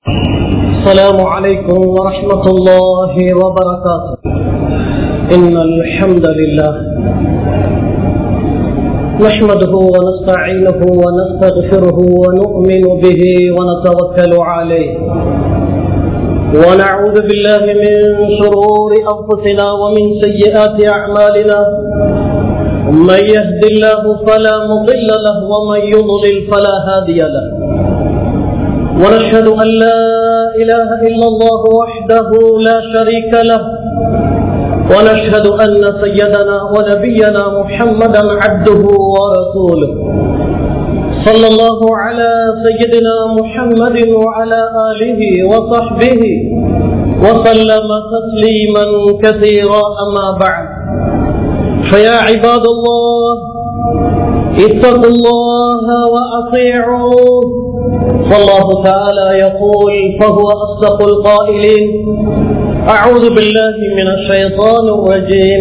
السلام عليكم ورحمة الله وبركاته إن الحمد لله نحمده ونستعينه ونستغفره ونؤمن به ونتوكل عليه ونعوذ بالله من شرور أنفسنا ومن سيئات أعمالنا من يهد الله فلا مضل له ومن يضلل فلا هادي له ونشهد أن لا إله إلا الله وحده لا شريك له ونشهد أن سيدنا ونبينا محمدا عبده ورسوله صلى الله على سيدنا محمد وعلى آله وصحبه وسلم تسليما كثيرا أما بعد فيا عباد الله اتقوا الله وأطيعوه فالله تعالى يقول فهو أصدق القائلين أعوذ بالله من الشيطان الرجيم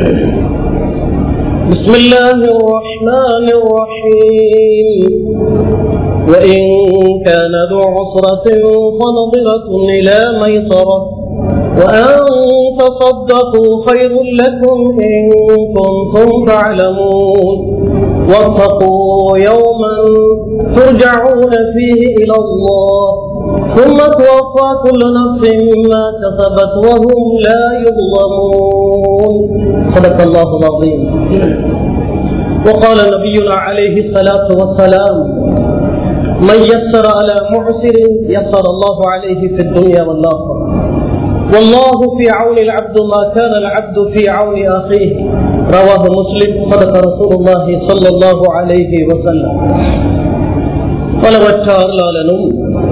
بسم الله الرحمن الرحيم وإن كان ذو عسرة فنظرة إلى ميسرة وأن تصدقوا خير لكم إن كنتم تعلمون واتقوا يوما ترجعون فيه إلى الله ثم توفى كل نفس ما كسبت وهم لا يظلمون صدق الله العظيم وقال نبينا عليه الصلاة والسلام من يسر على معسر يسر الله عليه في الدنيا والآخرة والله في عون العبد ما كان العبد في عون أخيه رواه مسلم صدق رسول الله صلى الله عليه وسلم பலவற்ற அருளாளனும்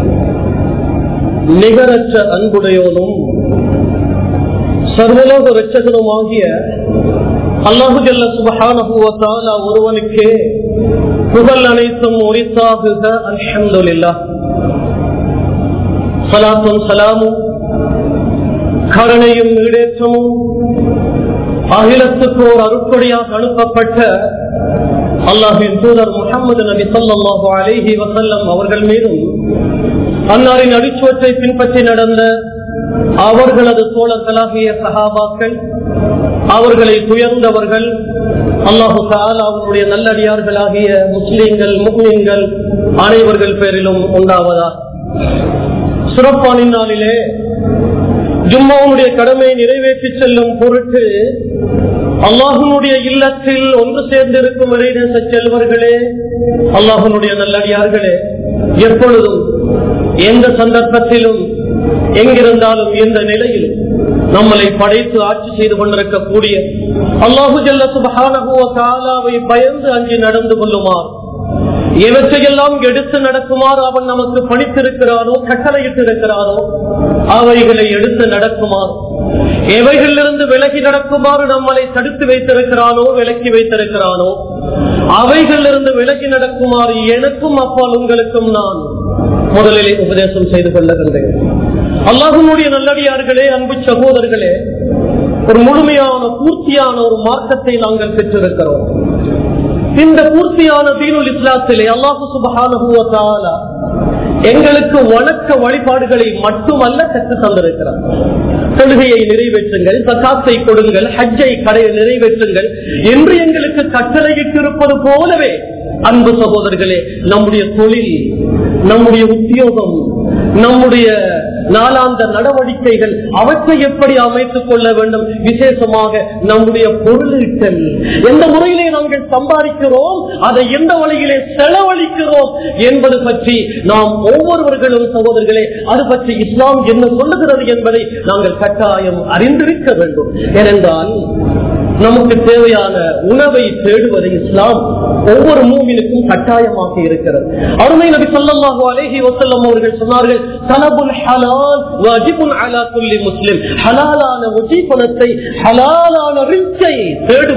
நிகரற்ற அன்புடையோனும் சர்வலோக வெச்சகனும் ஆகிய அல்லாஹு ஜல்ல சுபஹானஹுவத்தாலா ஒருவனுக்கே புகழ் அனைத்தும் ஒரித்தாகுக அல்ஹம்துலில்லா சலாத்தும் சலாமும் கருணையும் ஈடேற்றமும் அகிலத்துக்கு ஒரு அருப்படியாக அனுப்பப்பட்ட அல்லாஹின் தூதர் முகமது நபி சொல்லாஹு அலேஹி வசல்லம் அவர்கள் மீதும் அன்னாரின் அடிச்சுவற்றை பின்பற்றி நடந்த அவர்களது தோழர்களாகிய சகாபாக்கள் அவர்களை துயர்ந்தவர்கள் அல்லாஹு அவருடைய நல்லடியார்களாகிய முஸ்லீம்கள் முஸ்லீம்கள் அனைவர்கள் பேரிலும் உண்டாவதா சிறப்பானின் நாளிலே ஜும்மாவுடைய கடமையை நிறைவேற்றி செல்லும் பொருட்டு அல்லாஹனுடைய இல்லத்தில் ஒன்று சேர்ந்திருக்கும் இறைநேச செல்வர்களே அல்லாஹனுடைய நல்லடியார்களே எப்பொழுதும் எந்த சந்தர்ப்பத்திலும் எங்கிருந்தாலும் எந்த நிலையில் நம்மளை படைத்து ஆட்சி செய்து கொண்டிருக்கக்கூடிய அல்லாஹு ஜல்ல சுபகானவை பயந்து அஞ்சு நடந்து கொள்ளுமாறு இவற்றையெல்லாம் எடுத்து நடக்குமாறு அவன் நமக்கு பணித்திருக்கிறானோ கட்டளையிட்டு இருக்கிறானோ அவைகளை எடுத்து நடக்குமாறு எவைகளிலிருந்து விலகி நடக்குமாறு நம்மளை தடுத்து வைத்திருக்கிறானோ விலக்கி வைத்திருக்கிறானோ அவைகளிலிருந்து விலகி நடக்குமாறு எனக்கும் அப்பால் உங்களுக்கும் நான் முதலிலே உபதேசம் செய்து கொள்ளுகின்றேன் அல்லாஹனுடைய நல்லடியார்களே அன்பு சகோதரர்களே ஒரு முழுமையான பூர்த்தியான ஒரு மார்க்கத்தை நாங்கள் பெற்றிருக்கிறோம் இந்த பூர்த்தியான தீனுல் இஸ்லாத்திலே அல்லாஹு சுபகான எங்களுக்கு வணக்க வழிபாடுகளை மட்டுமல்ல கற்று தந்திருக்கிறார் தொழுகையை நிறைவேற்றுங்கள் சக்காத்தை கொடுங்கள் ஹஜ்ஜை கடையை நிறைவேற்றுங்கள் என்று எங்களுக்கு கட்டளையிட்டிருப்பது போலவே அன்பு சகோதரர்களே நம்முடைய தொழில் நம்முடைய உத்தியோகம் நம்முடைய நாளாந்த நடவடிக்கைகள் அவற்றை எப்படி அமைத்துக் கொள்ள வேண்டும் விசேஷமாக நம்முடைய பொருளீட்டல் எந்த முறையிலே நாங்கள் சம்பாதிக்கிறோம் அதை எந்த வழியிலே செலவழிக்கிறோம் என்பது பற்றி நாம் ஒவ்வொருவர்களும் சகோதரர்களே அது பற்றி இஸ்லாம் என்ன சொல்லுகிறது என்பதை நாங்கள் கட்டாயம் அறிந்திருக்க வேண்டும் ஏனென்றால் நமக்கு தேவையான உணவை தேடுவது இஸ்லாம் ஒவ்வொரு மூவிலுக்கும் கட்டாயமாக இருக்கிறது அருமை நபி சொல்லமாக அலேஹி வசல்லம் அவர்கள் சொன்னார்கள் தலபுல் ஹலால் வஜிபுன் அலா குல்லி முஸ்லிம் ஹலாலான உஜீபனத்தை ஹலாலான ரிச்சை தேடுவதை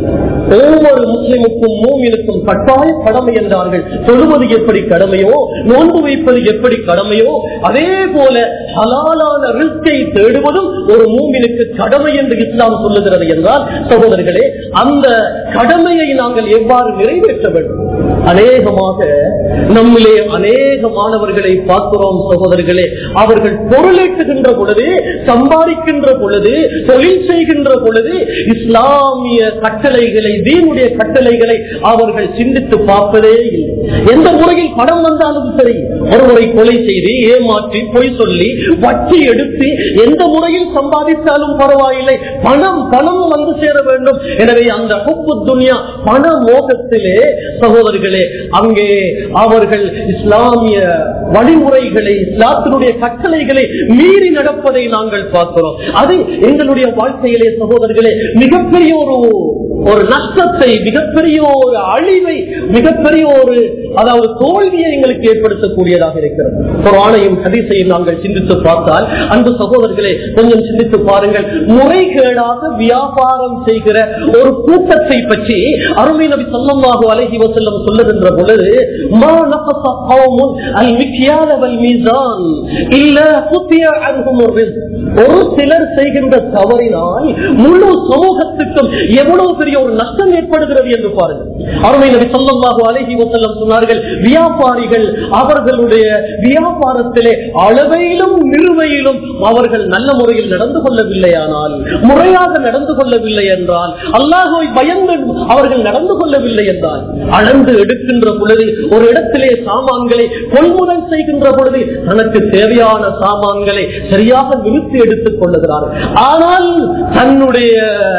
ஒவ்வொரு முஸ்லிமுக்கும் மூமினுக்கும் கட்டாய கடமை என்றார்கள் தொழுவது எப்படி கடமையோ நோன்பு வைப்பது எப்படி கடமையோ அதே போல ஹலாலான ரிஸ்கை தேடுவதும் ஒரு மூமினுக்கு கடமை என்று இஸ்லாம் சொல்லுகிறது என்றால் சகோதரர்களே அந்த கடமையை நாங்கள் எவ்வாறு நிறைவேற்ற வேண்டும் அநேகமாக நம்மிலே அநேக மாணவர்களை பார்க்கிறோம் சகோதரர்களே அவர்கள் பொருளீட்டுகின்ற பொழுது சம்பாதிக்கின்ற பொழுது தொழில் செய்கின்ற பொழுது இஸ்லாமிய கட்டளைகளை தீனுடைய கட்டளைகளை அவர்கள் சிந்தித்து பார்ப்பதே இல்லை எந்த முறையில் பணம் வந்தாலும் சரி ஒருவரை கொலை செய்து ஏமாற்றி பொய் சொல்லி வட்டி எடுத்து எந்த முறையில் சம்பாதித்தாலும் பரவாயில்லை பணம் பணம் வந்து சேர வேண்டும் எனவே அந்த ஹுப்பு துன்யா பண மோகத்திலே சகோதரர்களே அங்கே அவர்கள் இஸ்லாமிய வழிமுறைகளை இஸ்லாத்தினுடைய கட்டளைகளை மீறி நடப்பதை நாங்கள் பார்க்கிறோம் அது எங்களுடைய வாழ்க்கையிலே சகோதரர்களே மிகப்பெரிய ஒரு ஒரு நஷ்டத்தை மிகப்பெரிய ஒரு அழிவை மிகப்பெரிய ஒரு அதாவது தோல்வியை எங்களுக்கு ஏற்படுத்தக்கூடியதாக இருக்கிறது ஒரு ஆணையும் ஹதீஸையும் நாங்கள் சிந்தித்து பார்த்தால் அன்பு சகோதரர்களே கொஞ்சம் சிந்தித்து பாருங்கள் முறைகேடாக வியாபாரம் செய்கிற ஒரு கூட்டத்தை பற்றி அருமை நபி சொல்லமாக அழகி வசல்லம் சொல்லுகின்ற பொழுது மா நகச கௌமுன் அல் மிக்யால வல் மீசான் இல்ல குத்திய அன்ஹும் ரிஸ்க். ஒரு சிலர் செய்கின்ற தவறினால் முழு சமூகத்துக்கும் எவ்வளவு பெரிய ஒரு நஷ்டம் ஏற்படுகிறது என்று பாருங்கள் அருமை நபி சொல்லமாக அழகி வசல்லம் சொன்னார்கள் வியாபாரிகள் அவர்களுடைய வியாபாரத்திலே அளவையிலும் நிறுவையிலும் அவர்கள் நல்ல முறையில் நடந்து கொள்ளவில்லையானால் முறையாக நடந்து கொள்ளவில்லை என்றால் அல்லாஹுவை பயந்து அவர்கள் நடந்து கொள்ளவில்லை என்றால் அளந்து எடுக்கின்ற பொழுது ஒரு இடத்திலே சாமான்களை கொள்முதல் செய்கின்ற பொழுது தனக்கு தேவையான சாமான்களை சரியாக நிறுத்தி எடுத்துக் கொள்ளுகிறார் ஆனால் தன்னுடைய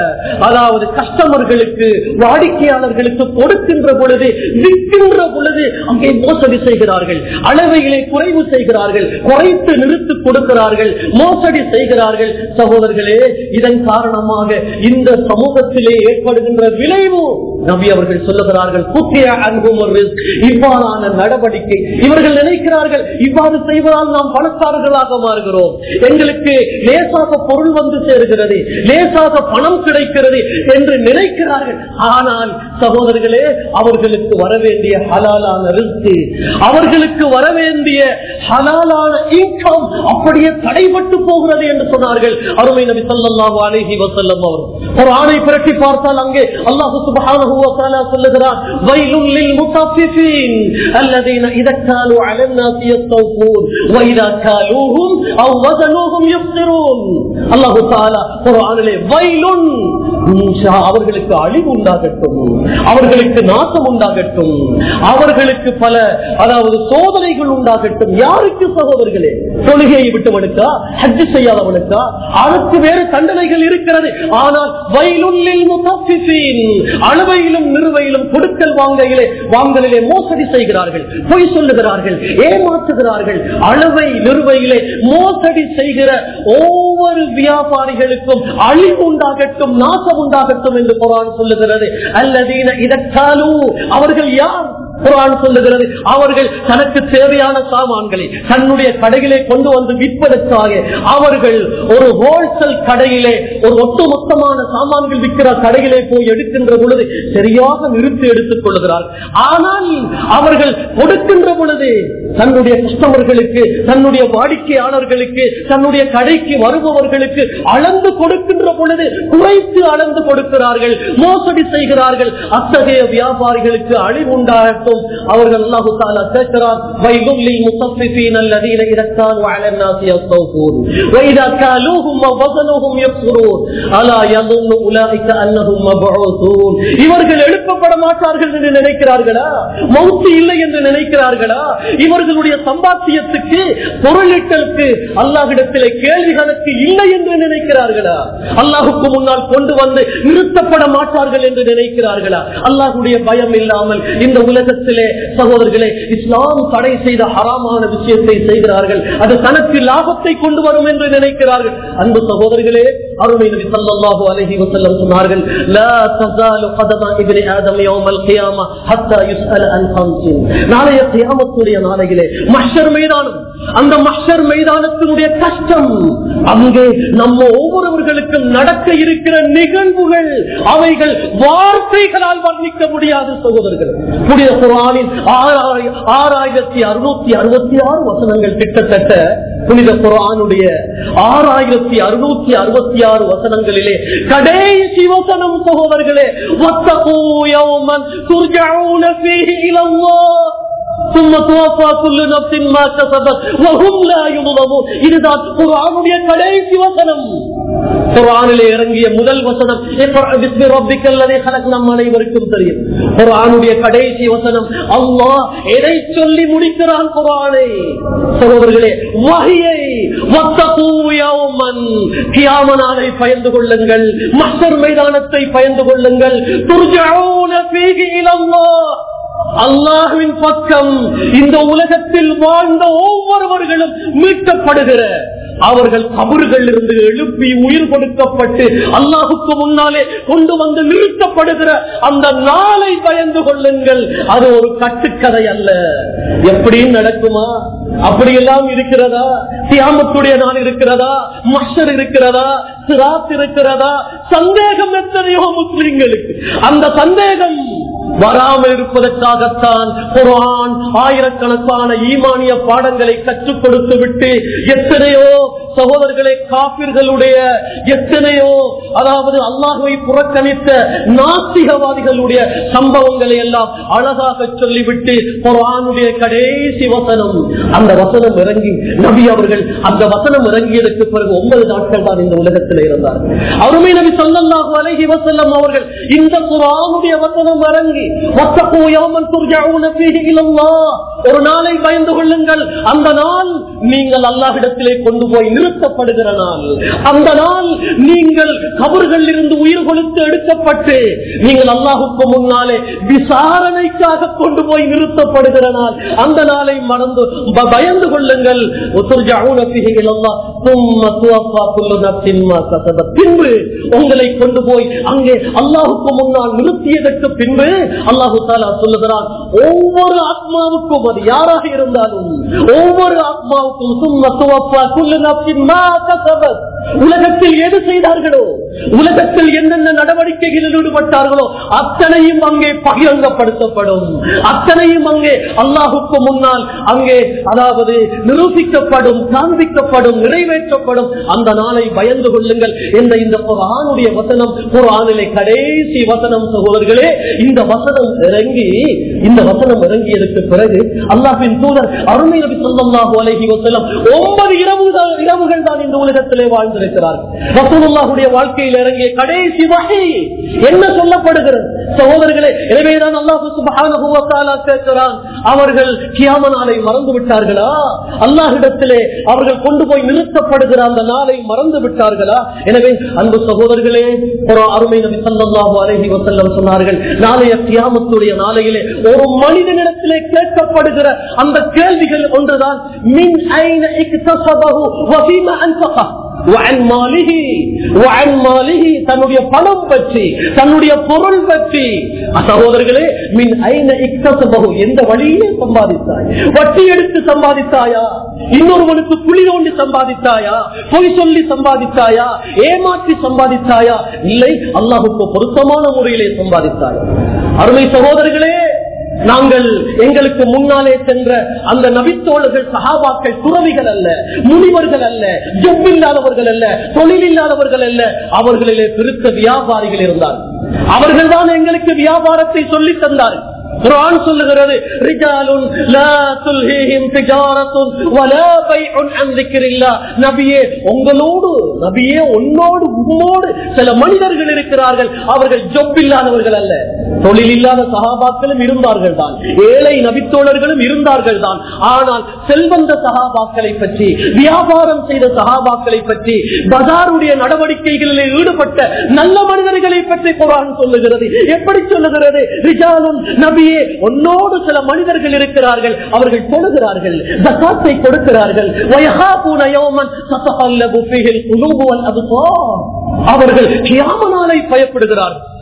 அதாவது கஸ்டமர்களுக்கு வாடிக்கையாளர்களுக்கு கொடுக்கின்ற பொழுது விற்கின்ற பொழுது அங்கே மோசடி செய்கிறார்கள் அளவைகளை குறைவு செய்கிறார்கள் குறைத்து நிறுத்து கொடுக்கிறார்கள் மோசடி செய்கிறார்கள் சகோதரர்களே இதன் காரணமாக இந்த சமூகத்திலே ஏற்படுகின்ற விளைவு நபி அவர்கள் சொல்லுகிறார்கள் குத்திய அன்பும் ஒரு risk. இவ்வாறான நடவடிக்கை இவர்கள் நினைக்கிறார்கள் இவ்வாறு செய்வதால் நாம் பணக்காரர்களாக மாறுகிறோம் எங்களுக்கு லேசாக பொருள் வந்து சேருகிறது லேசாக பணம் கிடைக்கிறது என்று நினைக்கிறார்கள் ஆனால் சகோதரர்களே அவர்களுக்கு வர வேண்டிய ஹலாலான ரிஸ்க் அவர்களுக்கு வர வேண்டிய ஹலாலான இன்கம் அப்படியே தடைபட்டு போகிறது என்று சொன்னார்கள் அருமை நபி ஸல்லல்லாஹு அலைஹி வஸல்லம் அவர் ஒரு ஆணை புரட்டி பார்த்தால் அங்கே அல்லாஹ் சுப்ஹானஹு வ தஆலா சொல்லுகிறார் வைலுல் லில் முத்தஃபிஃபீன் அல்லதீன இதா காலு அலா الناس يستوفون واذا كالوهم او وزنوهم يخسرون அல்லாஹ் தஆலா குர்ஆனிலே வைலுன் இன்ஷா அவர்களுக்கு அழிவு உண்டாகட்டும் அவர்களுக்கு நாசம் உண்டாகட்டும் அவர்களுக்கு பல அதாவது சோதனைகள் உண்டாகட்டும் யாருக்கு சகோதரர்களே தொழுகையை விட்டவனுக்கா ஹஜ் செய்யாதவனுக்கா அதற்கு வேறு தண்டனைகள் இருக்கிறது ஆனால் வயலுள்ளில் முத்தஃபிஃபீன் அளவையிலும் நிறுவையிலும் கொடுக்கல் வாங்கையிலே வாங்கலிலே மோசடி செய்கிறார்கள் பொய் சொல்லுகிறார்கள் ஏமாற்றுகிறார்கள் அளவை நிறுவையிலே மோசடி செய்கிற ஒவ்வொரு வியாபாரிகளுக்கும் அழிவு உண்டாகட்டும் நாசம் உண்டாகட்டும் என்று குரான் சொல்லுகிறது அல்லதீன இதற்காலு அவர்கள் யார் குரான் சொல்லுகிறது அவர்கள் தனக்கு தேவையான சாமான்களை தன்னுடைய கடையிலே கொண்டு வந்து விற்பதற்காக அவர்கள் ஒரு ஹோல்சேல் கடையிலே ஒரு ஒட்டுமொத்தமான சாமான்கள் விற்கிற கடையிலே போய் எடுக்கின்ற பொழுது சரியாக நிறுத்தி எடுத்துக் கொள்கிறார் ஆனால் அவர்கள் கொடுக்கின்ற பொழுது தன்னுடைய கஸ்டமர்களுக்கு தன்னுடைய வாடிக்கையாளர்களுக்கு தன்னுடைய கடைக்கு வருபவர்களுக்கு அளந்து கொடுக்கின்ற பொழுது குறைத்து அளந்து கொடுக்கிறார்கள் மோசடி செய்கிறார்கள் அத்தகைய வியாபாரிகளுக்கு அழிவு உண்டாகட்டும் அவர்கள் அல்லாஹு தாலா கேட்கிறார் வைகுல்லி முத்தஃபிஃபீன் அல்லதீன இதற்கான் வஅலா الناس يستوفون واذا كالوهم ووزنوهم يخسرون الا يظن اولئك انهم مبعوثون இவர்கள் எழுப்பப்பட மாட்டார்கள் என்று நினைக்கிறார்களா மௌத்து இல்லை என்று நினைக்கிறார்களா இவர்களுடைய சம்பாத்தியத்துக்கு பொருளீட்டலுக்கு அல்லாஹிடத்திலே கேள்வி கணக்கு இல்லை என்று நினைக்கிறார்களா அல்லாஹுக்கு முன்னால் கொண்டு வந்து நிறுத்தப்பட மாட்டார்கள் என்று நினைக்கிறார்களா அல்லாஹுடைய பயம் இல்லாமல் இந்த உலகத்திலே சகோதரர்களே இஸ்லாம் தடை செய்த ஹராமான விஷயத்தை செய்கிறார்கள் அது தனக்கு லாபத்தை கொண்டு வரும் என்று நினைக்கிறார்கள் அன்பு சகோதரர்களே அருமை நபி ஸல்லல்லாஹு அலைஹி வஸல்லம் சொன்னார்கள் லா தஸாலு கதம இப்னி ஆதம் யௌமல் கியாமah ஹத்தா யுஸ்அல அன் கம்சின் நாளைய கியாமத்துடைய நாளையில் அருகிலே மஷர் மைதானம் அந்த மஷர் மைதானத்தினுடைய கஷ்டம் அங்கே நம்ம ஒவ்வொருவர்களுக்கும் நடக்க இருக்கிற நிகழ்வுகள் அவைகள் வார்த்தைகளால் வர்ணிக்க முடியாத சகோதரர்கள் புனித குரானின் ஆறாயிர- ஆறாயிரத்தி அறுநூத்தி அறுபத்தி ஆறு வசனங்கள் கிட்டத்தட்ட புனித குரானுடைய ஆறாயிரத்தி அறுநூத்தி அறுபத்தி ஆறு வசனங்களிலே கடைசி வசனம் சகோதரர்களே வத்தகூ யௌமன் துர்ஜஊன ஃபீஹி இலல்லாஹ் ثم توفى كل نفس ما كسبت وهم لا يظلمون இதுதான் குர்ஆனுடைய கடைசி வசனம் குர்ஆனிலே இறங்கிய முதல் வசனம் இக்ரா பிஸ்மி ரப்பிக்கல் லதீ خلق நம் அனைவருக்கும் தெரியும் குர்ஆனுடைய கடைசி வசனம் அல்லாஹ் எதை சொல்லி முடிக்கிறான் குர்ஆனை சகோதரர்களே வஹியை வத்தகூ யௌமன் கியாம நாளை பயந்து கொள்ளுங்கள் மஹ்ஷர் மைதானத்தை பயந்து கொள்ளுங்கள் துர்ஜஊன ஃபீஹி இலல்லாஹ் அல்லாஹுவின் பக்கம் இந்த உலகத்தில் வாழ்ந்த ஒவ்வொருவர்களும் மீட்கப்படுகிற அவர்கள் கபறுகள் இருந்து எழுப்பி உயிர் கொடுக்கப்பட்டு அல்லாஹுக்கு முன்னாலே கொண்டு வந்து நிறுத்தப்படுகிற அந்த நாளை பயந்து கொள்ளுங்கள் அது ஒரு கட்டுக்கதை அல்ல எப்படி நடக்குமா அப்படியெல்லாம் இருக்கிறதா தியாமத்துடைய நாள் இருக்கிறதா மஷர் இருக்கிறதா சிராத் இருக்கிறதா சந்தேகம் எத்தனையோ முஸ்லிம்களுக்கு அந்த சந்தேகம் வராமல் இருப்பதற்காகத்தான் குரான் ஆயிரக்கணக்கான ஈமானிய பாடங்களை கற்றுக் கொடுத்து விட்டு எத்தனையோ சகோதரர்களை காப்பிர்களுடைய எத்தனையோ அதாவது அல்லாஹுவை புறக்கணித்த நாஸ்திகவாதிகளுடைய சம்பவங்களை எல்லாம் அழகாக சொல்லிவிட்டு குரானுடைய கடைசி வசனம் அந்த வசனம் இறங்கி நபி அவர்கள் அந்த வசனம் இறங்கியதற்கு பிறகு ஒன்பது நாட்கள் தான் இந்த உலகத்தில் இருந்தார் அருமை நபி சொல்லல்லாஹு அலைஹி வஸல்லம் அவர்கள் இந்த குரானுடைய வசனம் இறங்கி வத்தகூ யௌமன் துர்ஜஊன ஃபீஹி இலல்லாஹ் ஒரு நாளை பயந்து கொள்ளுங்கள் அந்த நாள் நீங்கள் அல்லாஹ்விடத்திலே கொண்டு போய் நிறுத்தப்படுகிற நாள் அந்த நாள் நீங்கள் கபர்கள் இருந்து உயிர் கொடுத்து எடுக்கப்பட்டு நீங்கள் அல்லாஹுக்கு முன்னாலே விசாரணைக்காக கொண்டு போய் நிறுத்தப்படுகிற நாள் அந்த நாளை மறந்து ப- பயந்து கொள்ளுங்கள் وترجعون فيه إلى الله ثم توفى كل نفس ما كسبت. பின்பு உங்களை கொண்டு போய் அங்கே அல்லாஹுக்கு முன்னால் நிறுத்தியதற்கு பின்பு அல்லாஹு தாலா சொல்லுகிறான் ஒவ்வொரு ஆத்மாவுக்கும் அது யாராக இருந்தாலும் ஒவ்வொரு ஆத்மாவுக்கும் சும்மா துவப்பா குல்லு நப்சின் மா கசபத். உலகத்தில் எது செய்தார்களோ உலகத்தில் என்னென்ன நடவடிக்கைகளில் ஈடுபட்டார்களோ அத்தனையும் அங்கே பகிரங்கப்படுத்தப்படும் அத்தனையும் அங்கே அல்லாஹுக்கு முன்னால் அங்கே அதாவது நிரூபிக்கப்படும் காண்பிக்கப்படும் நிறைவேற்றப்படும் அந்த நாளை பயந்து கொள்ளுங்கள் என்ற இந்த குரானுடைய வசனம் குரானிலே கடைசி வசனம் சகோதரர்களே இந்த வசனம் இறங்கி இந்த வசனம் இறங்கியதற்கு பிறகு அல்லாஹின் தூதர் அருமை நபி ஸல்லல்லாஹு அலைஹி வஸல்லம் ஒன்பது இரவுகள் இரவுகள் தான் இந்த உலகத்திலே வாழ்ந்திருக்கிறார் ரசூலுல்லாஹுடைய வாழ்க்கையில் இறங்கிய கடைசி வகை என்ன சொல்லப்படுகிறது சகோதரர்களே எனவேதான் அல்லாஹு சுப்ஹானஹு வ தஆலா கேட்கிறான் அவர்கள் கியாம நாளை மறந்து விட்டார்களா அல்லாஹ்விடத்திலே அவர்கள் கொண்டு போய் நிறுத்தப்படுகிற அந்த நாளை மறந்து விட்டார்களா எனவே அன்பு சகோதரர்களே ஒரு அருமை நபி ஸல்லல்லாஹு அலைஹி வஸல்லம் சொன்னார்கள் நாளைய கியாமத்துடைய நாளையிலே ஒரு மனிதனிடத்திலே கேட்கப்படுகிற அந்த கேள்விகள் ஒன்றுதான் மின் ஐன இக்தஸபஹு வ ஃபீமா அன்ஃபகஹ் وعن ماله وعن ماله தன்னுடைய பணம் பற்றி தன்னுடைய பொருள் பற்றி சகோதரர்களே மின் ஐன இக்தசபகு எந்த வழியிலே சம்பாதித்தாய் வட்டி எடுத்து சம்பாதித்தாயா இன்னொருவனுக்கு குழி தோண்டி சம்பாதித்தாயா பொய் சொல்லி சம்பாதித்தாயா ஏமாற்றி சம்பாதித்தாயா இல்லை அல்லாஹுக்கு பொருத்தமான முறையிலே சம்பாதித்தாயா அருமை சகோதரர்களே நாங்கள் எங்களுக்கு முன்னாலே சென்ற அந்த நபித்தோழர்கள் சகாபாக்கள் துறவிகள் அல்ல முனிவர்கள் அல்ல ஜப் இல்லாதவர்கள் அல்ல தொழில் இல்லாதவர்கள் அல்ல அவர்களிலே பெருத்த வியாபாரிகள் இருந்தார் அவர்கள் தான் எங்களுக்கு வியாபாரத்தை சொல்லி தந்தார்கள் குர்ஆன் சொல்லுகிறது ரிஜாலுன் லா துல்ஹீஹிம் திஜாரத்துன் வலா பைஉன் அன் ذிக்ரில்லாஹ் நபியே உங்களோடு நபியே உன்னோடு உம்மோடு சில மனிதர்கள் இருக்கிறார்கள் அவர்கள் ஜொப் இல்லாதவர்கள் அல்ல தொழில் இல்லாத சகாபாக்களும் இருந்தார்கள் தான் ஏழை நபித்தோழர்களும் இருந்தார்கள் தான் ஆனால் செல்வந்த சகாபாக்களை பற்றி வியாபாரம் செய்த சகாபாக்களை பற்றி பஜாருடைய நடவடிக்கைகளில் ஈடுபட்ட நல்ல மனிதர்களை பற்றி குரான் சொல்லுகிறது எப்படி சொல்லுகிறது ரிஜாலும் நபியே உன்னோடு சில மனிதர்கள் இருக்கிறார்கள் அவர்கள் தொழுகிறார்கள் ஜக்காத்தை கொடுக்கிறார்கள் வயஹாபூன யௌமன் தத்தகல்லபு ஃபீஹில் குலூபு வல் அப்சார். அவர்கள் கியாம நாளை பயப்படுகிறார்கள்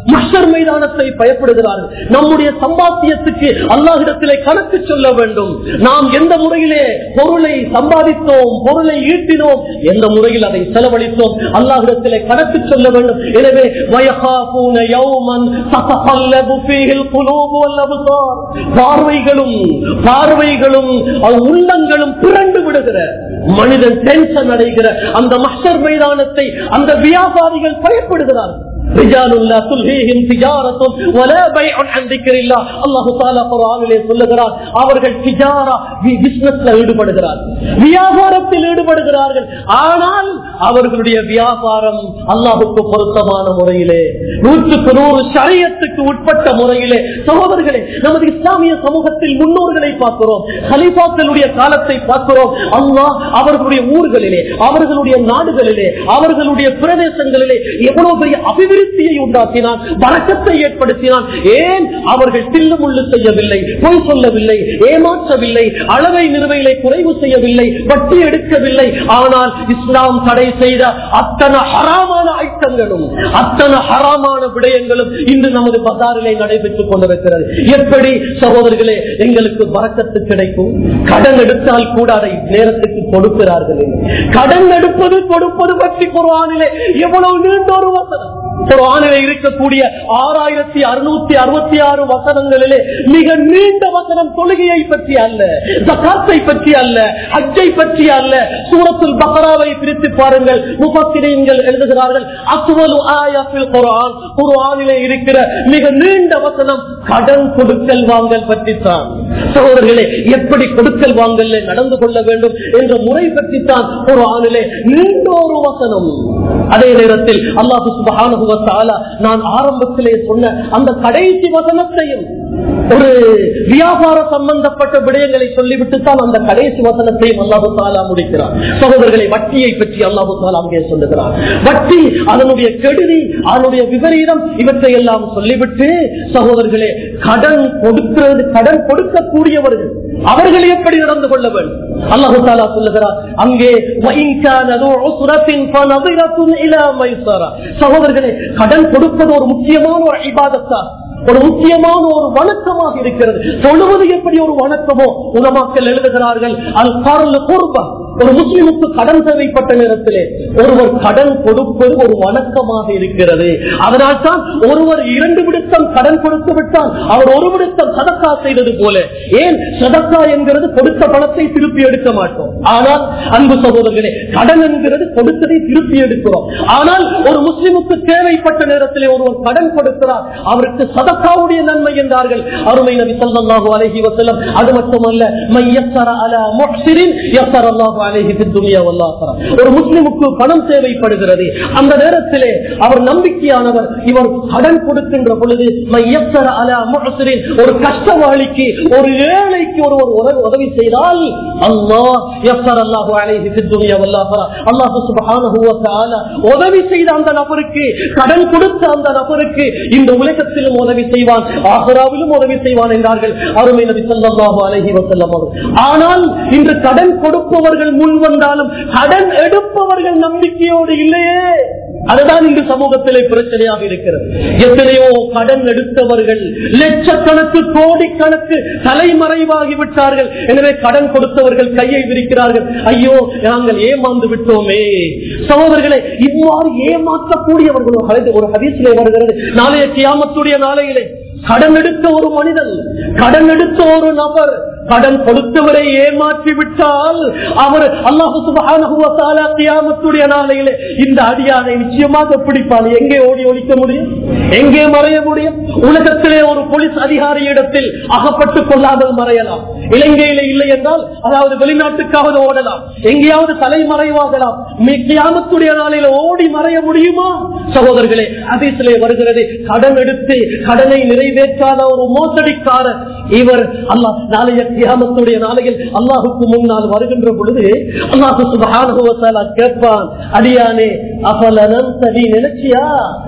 மஷர் மைதானத்தை பயப்படுகிறார்கள் நம்முடைய சம்பாத்தியத்துக்கு அல்லாஹிடத்திலே கணக்கு சொல்ல வேண்டும் நாம் எந்த முறையிலே பொருளை சம்பாதித்தோம் பொருளை ஈட்டினோம் எந்த முறையில் அதை செலவழித்தோம் அல்லாஹிடத்திலே கணக்கு சொல்ல வேண்டும் எனவே வயகாபூன யௌமன் ததகல்லபு ஃபீஹில் குலூபு வல் அப்சார். பார்வைகளும் பார்வைகளும் அது உள்ளங்களும் பிறண்டு விடுகிற மனிதன் டென்ஷன் அடைகிற அந்த மஷர் மைதானத்தை அந்த வியாபாரிகள் பயப்படுகிறார்கள் رجال لا تلهيهم تجارة ولا بيع عن ذكر الله الله تعالى قرآனிலே சொல்லுகிறார் அவர்கள் திஜாரா பிசினஸ்ல ஈடுபடுகிறார் வியாபாரத்தில் ஈடுபடுகிறார்கள் ஆனால் அவர்களுடைய வியாபாரம் அல்லாஹுக்கு பொருத்தமான முறையிலே நூற்றுக்கு நூறு சரியத்துக்கு உட்பட்ட முறையிலே சகோதரர்களே நமது இஸ்லாமிய சமூகத்தில் முன்னோர்களை பார்க்கிறோம் ஹலிஃபாக்களுடைய காலத்தை பார்க்கிறோம் அல்லாஹ் அவர்களுடைய ஊர்களிலே அவர்களுடைய நாடுகளிலே அவர்களுடைய பிரதேசங்களிலே எவ்வளவு பெரிய அபிவிருத்தியை உண்டாக்கினான் வழக்கத்தை ஏற்படுத்தினான் ஏன் அவர்கள் தில்லு முள்ளு செய்யவில்லை பொய் சொல்லவில்லை ஏமாற்றவில்லை அளவை நிறுவைகளை குறைவு செய்யவில்லை வட்டி எடுக்கவில்லை ஆனால் இஸ்லாம் தடை செய்த அத்தனை ஹராமான ஐட்டங்களும் அத்தனை ஹராமான விடயங்களும் இன்று நமது பசாரிலே நடைபெற்றுக் கொண்டிருக்கிறது எப்படி சகோதரர்களே எங்களுக்கு வரக்கத்து கிடைக்கும் கடன் எடுத்தால் கூட அதை நேரத்துக்கு கொடுக்கிறார்கள் கடன் எடுப்பது கொடுப்பது பற்றி குரானிலே எவ்வளவு நீண்ட ஒரு வசனம் குரானிலே இருக்கக்கூடிய ஆறாயிரத்தி அறுநூத்தி அறுபத்தி ஆறு வசனங்களிலே மிக நீண்ட வசனம் தொழுகையை பற்றி அல்ல ஜக்காத்தை பற்றி அல்ல ஹஜ்ஜை பற்றி அல்ல சூரத்துல் பக்ராவை பிரித்து பாருங்கள் முப்பத்திரீங்கள் எழுதுகிறார்கள் அசுவலு ஆயாத்தில் குரான் குரானிலே இருக்கிற மிக நீண்ட வசனம் கடன் கொடுக்கல் வாங்கல் பற்றித்தான் சகோதரர்களே எப்படி கொடுக்கல் வாங்கல்ல நடந்து கொள்ள வேண்டும் என்ற முறை பற்றித்தான் குரானிலே நீண்ட ஒரு வசனம் அதே நேரத்தில் அல்லாஹு சுபஹானஹு வ தஆலா நான் ஆரம்பத்திலே சொன்ன அந்த கடைசி வசனத்தையும் ஒரு வியாபார சம்பந்தப்பட்ட விடயங்களை சொல்லிவிட்டு தான் அந்த கடைசி வசனத்தையும் அல்லாஹு தாலா முடிக்கிறார் சகோதரர்களை வட்டியை பற்றி அல்லாஹு தாலா அங்கே சொல்லுகிறார் வட்டி அதனுடைய கெடுதி அதனுடைய விபரீதம் இவற்றை எல்லாம் சொல்லிவிட்டு சகோதரர்களே கடன் கொடுக்கிறது கடன் கொடுக்கக்கூடியவர்கள் அவர்கள் எப்படி நடந்து கொள்ள வேண்டும் அல்லாஹு தாலா சொல்லுகிறார் அங்கே சகோதரர்களே கடன் கொடுப்பது ஒரு முக்கியமான ஒரு இபாதத்தா ஒரு முக்கியமான ஒரு வணக்கமாக இருக்கிறது தொழுவது எப்படி ஒரு வணக்கமோ உலமாக்கள் எழுதுகிறார்கள் அல் காரல் கூர்பா ஒரு முஸ்லிமுக்கு கடன் தேவைப்பட்ட நேரத்திலே ஒருவர் கடன் கொடுப்பது ஒரு வணக்கமாக இருக்கிறது அதனால் தான் ஒருவர் இரண்டு விடுத்தம் கடன் கொடுத்து விட்டால் அவர் ஒரு விடுத்தம் சதக்கா செய்தது போல ஏன் சதக்கா என்கிறது கொடுத்த பணத்தை திருப்பி எடுக்க மாட்டோம் ஆனால் அன்பு சகோதரர்களே கடன் என்கிறது கொடுத்ததை திருப்பி எடுக்கிறோம் ஆனால் ஒரு முஸ்லிமுக்கு தேவைப்பட்ட நேரத்திலே ஒருவர் கடன் கொடுக்கிறார் அவருக்கு சதக்காவுடைய நன்மை என்றார்கள் அருமை நபி ஸல்லல்லாஹு அலைஹி வஸல்லம் அது மட்டுமல்ல மையஸர அலா முஹ்சிரின் யஸரல்லாஹு அலைஹி ஃபித் துன்யா வல் ஆখিরা ஒரு முஸ்லிமுக்கு பணம் தேவைப்படுகிறது அந்த நேரத்திலே அவர் நம்பிக்கையானவர் இவர் கடன் கொடுக்கின்ற பொழுது மையஸர அலா முஹ்சிரின் ஒரு கஷ்டவாளிக்கு ஒரு ஏழைக்கு ஒரு ஒரு உதவி செய்தால் அல்லாஹ் யஸரல்லாஹு அலைஹி ஃபித் துன்யா வல் ஆখিরা அல்லாஹ் சுப்ஹானஹு வ தஆலா உதவி செய்த அந்த நபருக்கு கடன் கொடுத்த அந்த நபருக்கு இந்த உலகத்திலும் உதவி செய்வான் ஆஹராவிலும் உதவி செய்வான் என்றார்கள் அருமை நபி ஸல்லல்லாஹு அலைஹி வஸல்லம் அவர்கள். ஆனால் இன்று கடன் கொடுப்பவர்கள் முன் வந்தாலும் கடன் எடுப்பவர்கள் நம்பிக்கையோடு இல்லையே அதுதான் இன்று சமூகத்திலே பிரச்சனையாக இருக்கிறது எத்தனையோ கடன் எடுத்தவர்கள் லட்சக்கணக்கு கோடிக்கணக்கு தலைமறைவாகி விட்டார்கள் எனவே கடன் கொடுத்தவர்கள் கையை விரிக்கிறார்கள் ஐயோ நாங்கள் ஏமாந்து விட்டோமே சகோதரர்களை இவ்வாறு ஏமாற்றக்கூடியவர்கள் ஒரு ஹதீஸ்- ஒரு ஹதீசிலே வருகிறது நாளைய கியாமத்துடைய நாளையிலே கடன் எடுத்த ஒரு மனிதன் கடன் எடுத்த ஒரு நபர் கடன் கொடுத்தவரை ஏமாற்றி விட்டால் அவர் அல்லாஹு சுப்ஹானஹு வ தஆலா கியாமத்துடைய நாளையிலே இந்த அடியானை நிச்சயமாக பிடிப்பான் எங்கே ஓடி ஒழிக்க முடியும் எங்கே மறைய முடியும் உலகத்திலே ஒரு போலீஸ் அதிகாரி இடத்தில் அகப்பட்டுக் கொள்ளாமல் மறையலாம் இலங்கையில இல்லை என்றால் அதாவது வெளிநாட்டுக்காவது ஓடலாம் எங்கேயாவது தலைமறைவாகலாம் மி- கியாமத்துடைய நாளையில ஓடி மறைய முடியுமா சகோதரர்களே அதிசிலே வருகிறது கடன் எடுத்து கடனை நிறைவேற்றாத ஒரு மோசடிக்காரர் இவர் அல்லாஹ் நாளைய கியாமத்துடைய நாளையில் அல்லாஹுக்கு முன்னால் வருகின்ற பொழுது அல்லாஹு சுபஹானஹு வ தஆலா கேட்பான் அடியானே அபலனம் சரி நினைச்சியா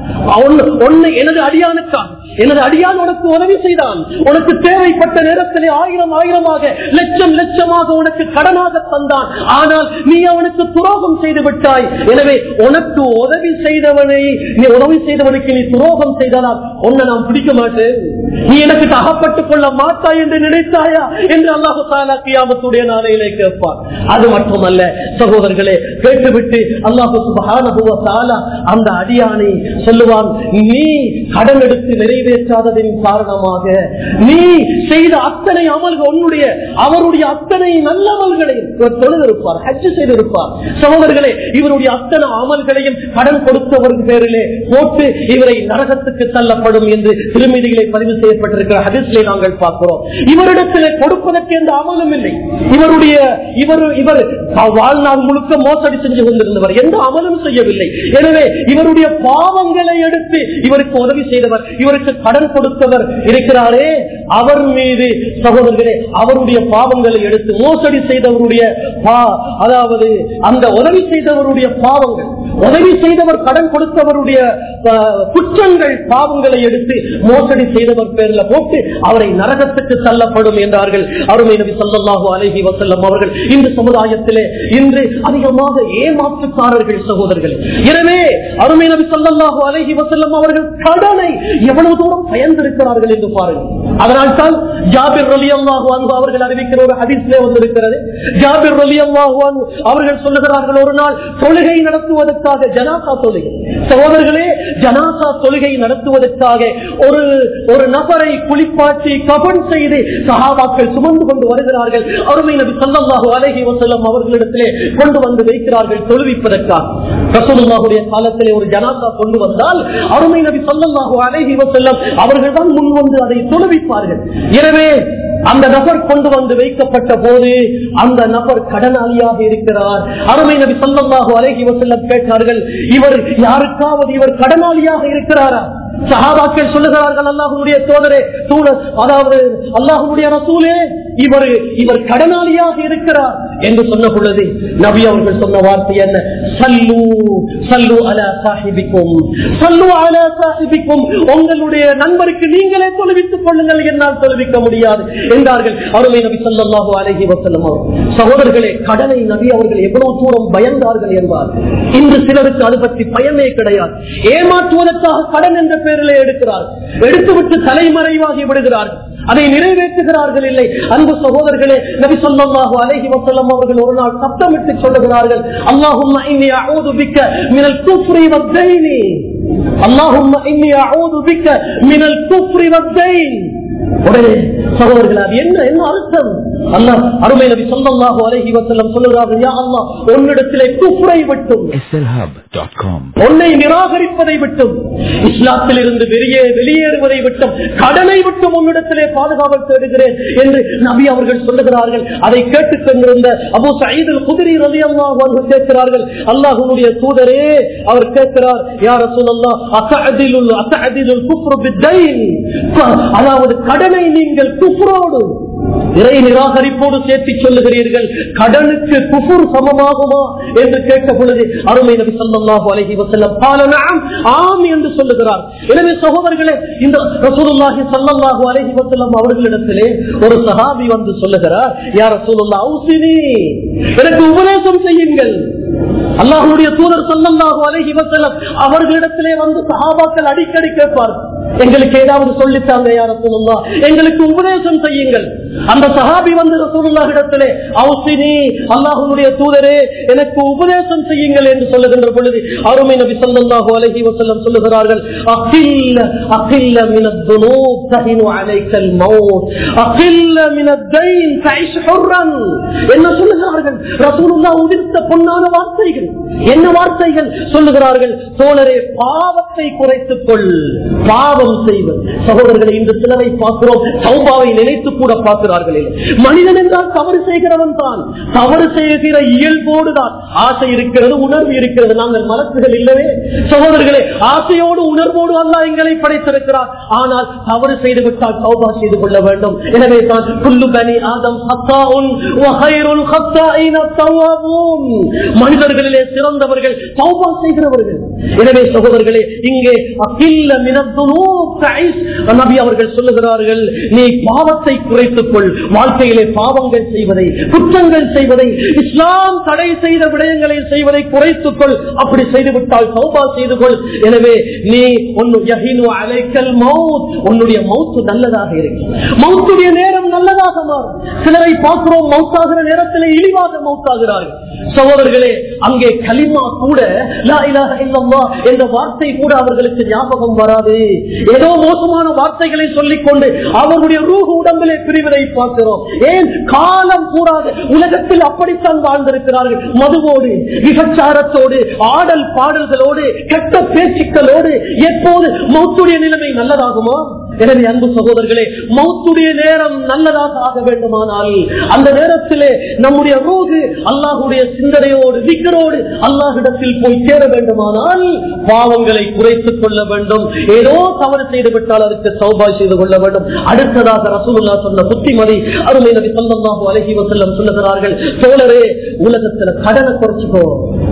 ஒன்னு எனது அடியானுக்காக எனது அடியான் உனக்கு உதவி செய்தான் உனக்கு தேவைப்பட்ட நேரத்திலே ஆயிரம் ஆயிரமாக லட்சம் லட்சமாக உனக்கு கடனாக தந்தான் ஆனால் நீ அவனுக்கு துரோகம் செய்து விட்டாய் எனவே உனக்கு உதவி செய்தவனை நீ உதவி செய்தவனுக்கு நீ துரோகம் செய்ததால் உன்னை நான் பிடிக்க மாட்டேன் நீ எனக்கு அகப்பட்டுக் கொள்ள மாட்டாய் என்று நினைத்தாயா என்று அல்லாஹு தாலா கியாமத்துடைய நாளையிலே கேட்பார் அது மட்டுமல்ல சகோதரர்களே கேட்டுவிட்டு அல்லாஹு சுபஹானஹு வ தஆலா அந்த அடியானை சொல்லுவான் நீ கடன் எடுத்து நிறைவேற்றாததின் காரணமாக நீ செய்த அத்தனை அமல்கள் உன்னுடைய அவருடைய அத்தனை நல்ல அமல்களையும் இவர் தொழுதிருப்பார் ஹஜ் செய்திருப்பார் சகோதரர்களே இவருடைய அத்தனை அமல்களையும் கடன் கொடுத்தவர் பேரிலே போட்டு இவரை நரகத்துக்கு தள்ளப்படும் என்று திருமதிகளை பதிவு செய்யப்பட்டிருக்கிற ஹதீஸ்களை நாங்கள் பார்க்கிறோம் இவரிடத்திலே கொடுப்பதற்கு எந்த அமலும் இல்லை இவருடைய இவர் இவர் வாழ்நாள் முழுக்க மோசடி செஞ்சு கொண்டிருந்தவர் எந்த அமலும் செய்யவில்லை எனவே இவருடைய பாவங்களை எடுத்து இவருக்கு உதவி செய்தவர் இவருக்கு கடன் கொடுத்தவர் இருக்கிறாரே அவர் மீது சகோதரர்களே அவருடைய பாவங்களை எடுத்து மோசடி செய்தவருடைய பா- அதாவது அந்த உதவி செய்தவருடைய பாவங்கள் உதவி செய்தவர் கடன் கொடுத்தவருடைய ஆஹ், குற்றங்கள் பாவங்களை எடுத்து மோசடி செய்தவர் பேர்ல போட்டு அவரை நரகத்துக்கு தள்ளப்படும் என்றார்கள் அருமை நபி ஸல்லல்லாஹு அலைஹி வஸல்லம் அவர்கள் இந்த சமுதாயத்திலே இன்று அதிகமாக ஏமாற்றுக்காரர்கள் சகோதரர்கள் எனவே அருமை நபி ஸல்லல்லாஹு அலைஹி வஸல்லம் அவர்கள் கடனை எவ்வளவு தூரம் பயந்திருக்கிறார்கள் என்று பாருங்கள் அதனால் தான் ஜாபிர் ரலியல்லாஹு அன்ஹு அவர்கள் அறிவிக்கிற ஒரு ஹதீஸ்லே வந்திருக்கிறது ஜாபிர் ரலியல்லாஹு அன்ஹு அவர்கள் சொல்லுகிறார்கள் ஒரு நாள் தொழுகை நடத்துவதற்காக ஜனாசா தொழுகை சகோதரர்களே ஜனாசா தொழுகை நடத்துவதற்காக ஒரு ஒரு நபரை குளிப்பாட்டி கபன் செய்து சஹாபாக்கள் சுமந்து கொண்டு வருகிறார்கள் அருமை நபி ஸல்லல்லாஹு அலைஹி வஸல்லம் அவர்களிடத்திலே கொண்டு வந்து வைக்கிறார்கள் தொழுவிப்பதற்காக ரசூலுல்லாஹுடைய காலத்திலே ஒரு ஜனாசா கொண்டு வந்தால் அருமை நபி ஸல்லல்லாஹு அலைஹி வஸல்லம் அவர்கள் தான் முன் வந்து அதை தொழுவிப்பார்கள் எனவே அந்த நபர் கொண்டு வந்து வைக்கப்பட்ட போது அந்த நபர் கடனாளியாக இருக்கிறார் அருமை நபி ஸல்லல்லாஹு அலைஹி வஸல்லம் கேட்டார்கள் இவர் யாருக்காவது இவர் கடனாளியாக இருக்கிறாரா சஹாபாக்கள் சொல்லுகிறார்கள் அல்லாஹுடைய சோதரே தூண அதாவது அல்லாஹுடைய ரசூலே இவர் இவர் கடனாளியாக இருக்கிறார் என்று சொன்ன பொழுது நபி அவர்கள் சொன்ன வார்த்தை என்ன சல்லு சல்லு அலா சாஹிபிக்கும் சல்லு அலா சாஹிபிக்கும் உங்களுடைய நண்பருக்கு நீங்களே தொழுவித்துக் கொள்ளுங்கள் என்னால் தொழுவிக்க முடியாது என்றார்கள் அருமை நபி ஸல்லல்லாஹு அலைஹி வஸல்லம் அவர்கள். சகோதரர்களே கடனை நபி அவர்கள் எவ்வளவு தூரம் பயந்தார்கள் என்பார் இன்று சிலருக்கு அது பற்றி பயமே கிடையாது ஏமாற்றுவதற்காக கடன் என்ற பெயரிலே எடுக்கிறார் எடுத்துவிட்டு தலைமறைவாகி விடுகிறார்கள் அதை நிறைவேற்றுகிறார்கள் இல்லை அன்பு சகோதரர்களே நபி ஸல்லல்லாஹு அலைஹி வஸல்லம் அவர்கள் ஒரு நாள் சத்தமிட்டு சொல்லுகிறார்கள் அல்லாஹும்ம இன்னி அஊது பிக்க மினல் குஃப்ரி வத்தைனி அல்லாஹும்ம இன்னி அஊது பிக்க மினல் குஃப்ரி வத்தைன் உடனே சகோதரர்கள் அது என்ன என்ன அர்த்தம் அல்லாஹ் அருமை நபி ஸல்லல்லாஹு அலைஹி வஸல்லம் சொல்லுகிறார்கள் யா அல்லாஹ் உன்னிடத்திலே குஃப்ரை விட்டும் slhub.com. உன்னை நிராகரிப்பதை விட்டும் இஸ்லாத்தில் இருந்து வெளியே வெளியேறுவதை விட்டும் கடனை விட்டும் உன்னிடத்திலே பாதுகாவல் தேடுகிறேன் என்று நபி அவர்கள் சொல்லுகிறார்கள் அதை கேட்டுக் கொண்டிருந்த அபு சயீதில் குதிரை ரவி அவர்கள் கேட்கிறார்கள் அல்லாஹுடைய தூதரே அவர் கேட்கிறார் யார் சொல்லலாம் அசஅதிலுல் அசஅதிலுல் குஃப்ரு பித்தைன் அதாவது கடனை நீங்கள் குஃப்ரோடு இறை நிராகரிப்போடு சேர்த்து சொல்லுகிறீர்கள் கடனுக்கு குஃபுர் சமமாகுமா என்று கேட்ட பொழுது அருமை நபி ஸல்லல்லாஹு அலைஹி வஸல்லம் قال نعم ஆம் என்று சொல்லுகிறார் எனவே சகோதரர்களே இந்த ரசூலுல்லாஹி ஸல்லல்லாஹு அலைஹி வஸல்லம் அவர்களிடத்திலே ஒரு சஹாபி வந்து சொல்லுகிறார் யா ரசூலுல்லாஹ் அவுசினி எனக்கு உபதேசம் செய்யுங்கள் அல்லாஹ்வுடைய தூதர் ஸல்லல்லாஹு அலைஹி வஸல்லம் அவர்களிடத்திலே வந்து சஹாபாக்கள் அடிக்கடி கேட்பார் எங்களுக்கு ஏதாவது சொல்லித்தாங்க யா ரசூலுல்லாஹ் எங்களுக்கு உபதேசம் செய்யுங்கள் அந்த சஹாபி வந்து ரசூலுல்லாஹ் இடத்திலே அவுசினி அல்லாஹ்வுடைய தூதரே எனக்கு உபதேசம் செய்யுங்கள் என்று சொல்லுகின்ற பொழுது அருமை நபி ஸல்லல்லாஹு அலைஹி வஸல்லம் சொல்லுகிறார்கள் அகில்ல அகில்ல மின الذنوب تهن عليك الموت அகில்ல மின الدين تعيش حرا என்ன சொல்லுகிறார்கள் ரசூலுல்லாஹ் உதிர்த்த பொன்னான வார்த்தைகள் என்ன வார்த்தைகள் சொல்லுகிறார்கள் தோழரே பாவத்தை குறைத்துக் கொள் பாவ பாவம் செய்வது சகோதரர்களை இன்று சிலரை பார்க்கிறோம் சௌபாவை நினைத்து கூட பார்க்கிறார்கள் இல்லை. மனிதன் என்றால் தவறு செய்கிறவன் தான் தவறு செய்கிற இயல்போடு தான் ஆசை இருக்கிறது உணர்வு இருக்கிறது நாங்கள் மனசுகள் இல்லவே சகோதரர்களே ஆசையோடு உணர்வோடு அல்ல எங்களை படைத்திருக்கிறார் ஆனால் தவறு செய்து விட்டால் சௌபா செய்து கொள்ள வேண்டும் எனவே தான் குல்லு பனி ஆதம் ஹத்தாஉன் வஹைருல் ஹத்தாயின தவ்வாபூன். மனிதர்களிலே சிறந்தவர்கள் சௌபா செய்கிறவர்கள் எனவே சகோதரர்களே இங்கே அகில்ல மினத்துனூப் தஐஸ். நபி அவர்கள் சொல்லுகிறார்கள் நீ பாவத்தை குறைத்துக் கொள் வாழ்க்கையிலே பாவங்கள் செய்வதை குற்றங்கள் செய்வதை இஸ்லாம் தடை செய்த விடயங்களை செய்வதை குறைத்துக் கொள் அப்படி செய்துவிட்டால் சௌபா செய்து கொள் எனவே நீ ஒன்னு யஹினு அலைக்கல் மவுத் உன்னுடைய மவுத்து நல்லதாக இருக்கு மவுத்துடைய நேரம் நல்லதாக மாறும் சிலரை பார்க்கிறோம் மவுத்தாகிற நேரத்திலே இழிவாக மவுத்தாகிறார்கள் சகோதரர்களே அங்கே கலிமா கூட லா இலாஹ இல்லல்லாஹ் என்ற வார்த்தை கூட அவர்களுக்கு ஞாபகம் வராது ஏதோ மோசமான வார்த்தைகளை சொல்லிக் கொண்டு அவருடைய ரூஹு உடம்பிலே பிரிவதை பார்க்கிறோம் ஏன் காலம் கூறாது உலகத்தில் அப்படித்தான் வாழ்ந்திருக்கிறார்கள் மதுவோடு விபச்சாரத்தோடு ஆடல் பாடல்களோடு கெட்ட பேச்சுக்களோடு எப்போது மௌத்துடைய நிலைமை நல்லதாகுமா எனவே அன்பு சகோதரர்களே மௌத்துடைய நேரம் நல்லதாக ஆக வேண்டுமானால் அந்த நேரத்திலே நம்முடைய ரோகு அல்லாஹுடைய சிந்தனையோடு விக்கரோடு அல்லாஹிடத்தில் போய் சேர வேண்டுமானால் பாவங்களை குறைத்துக் கொள்ள வேண்டும் ஏதோ தவறு செய்து விட்டால் அதுக்கு சௌபாய் செய்து கொள்ள வேண்டும் அடுத்ததாக ரசூலுல்லா சொன்ன புத்திமதி அருமை நபி சொல்லமாக அழகி வசல்லம் சொல்லுகிறார்கள் தோழரே உலகத்துல கடனை குறைச்சுக்கோ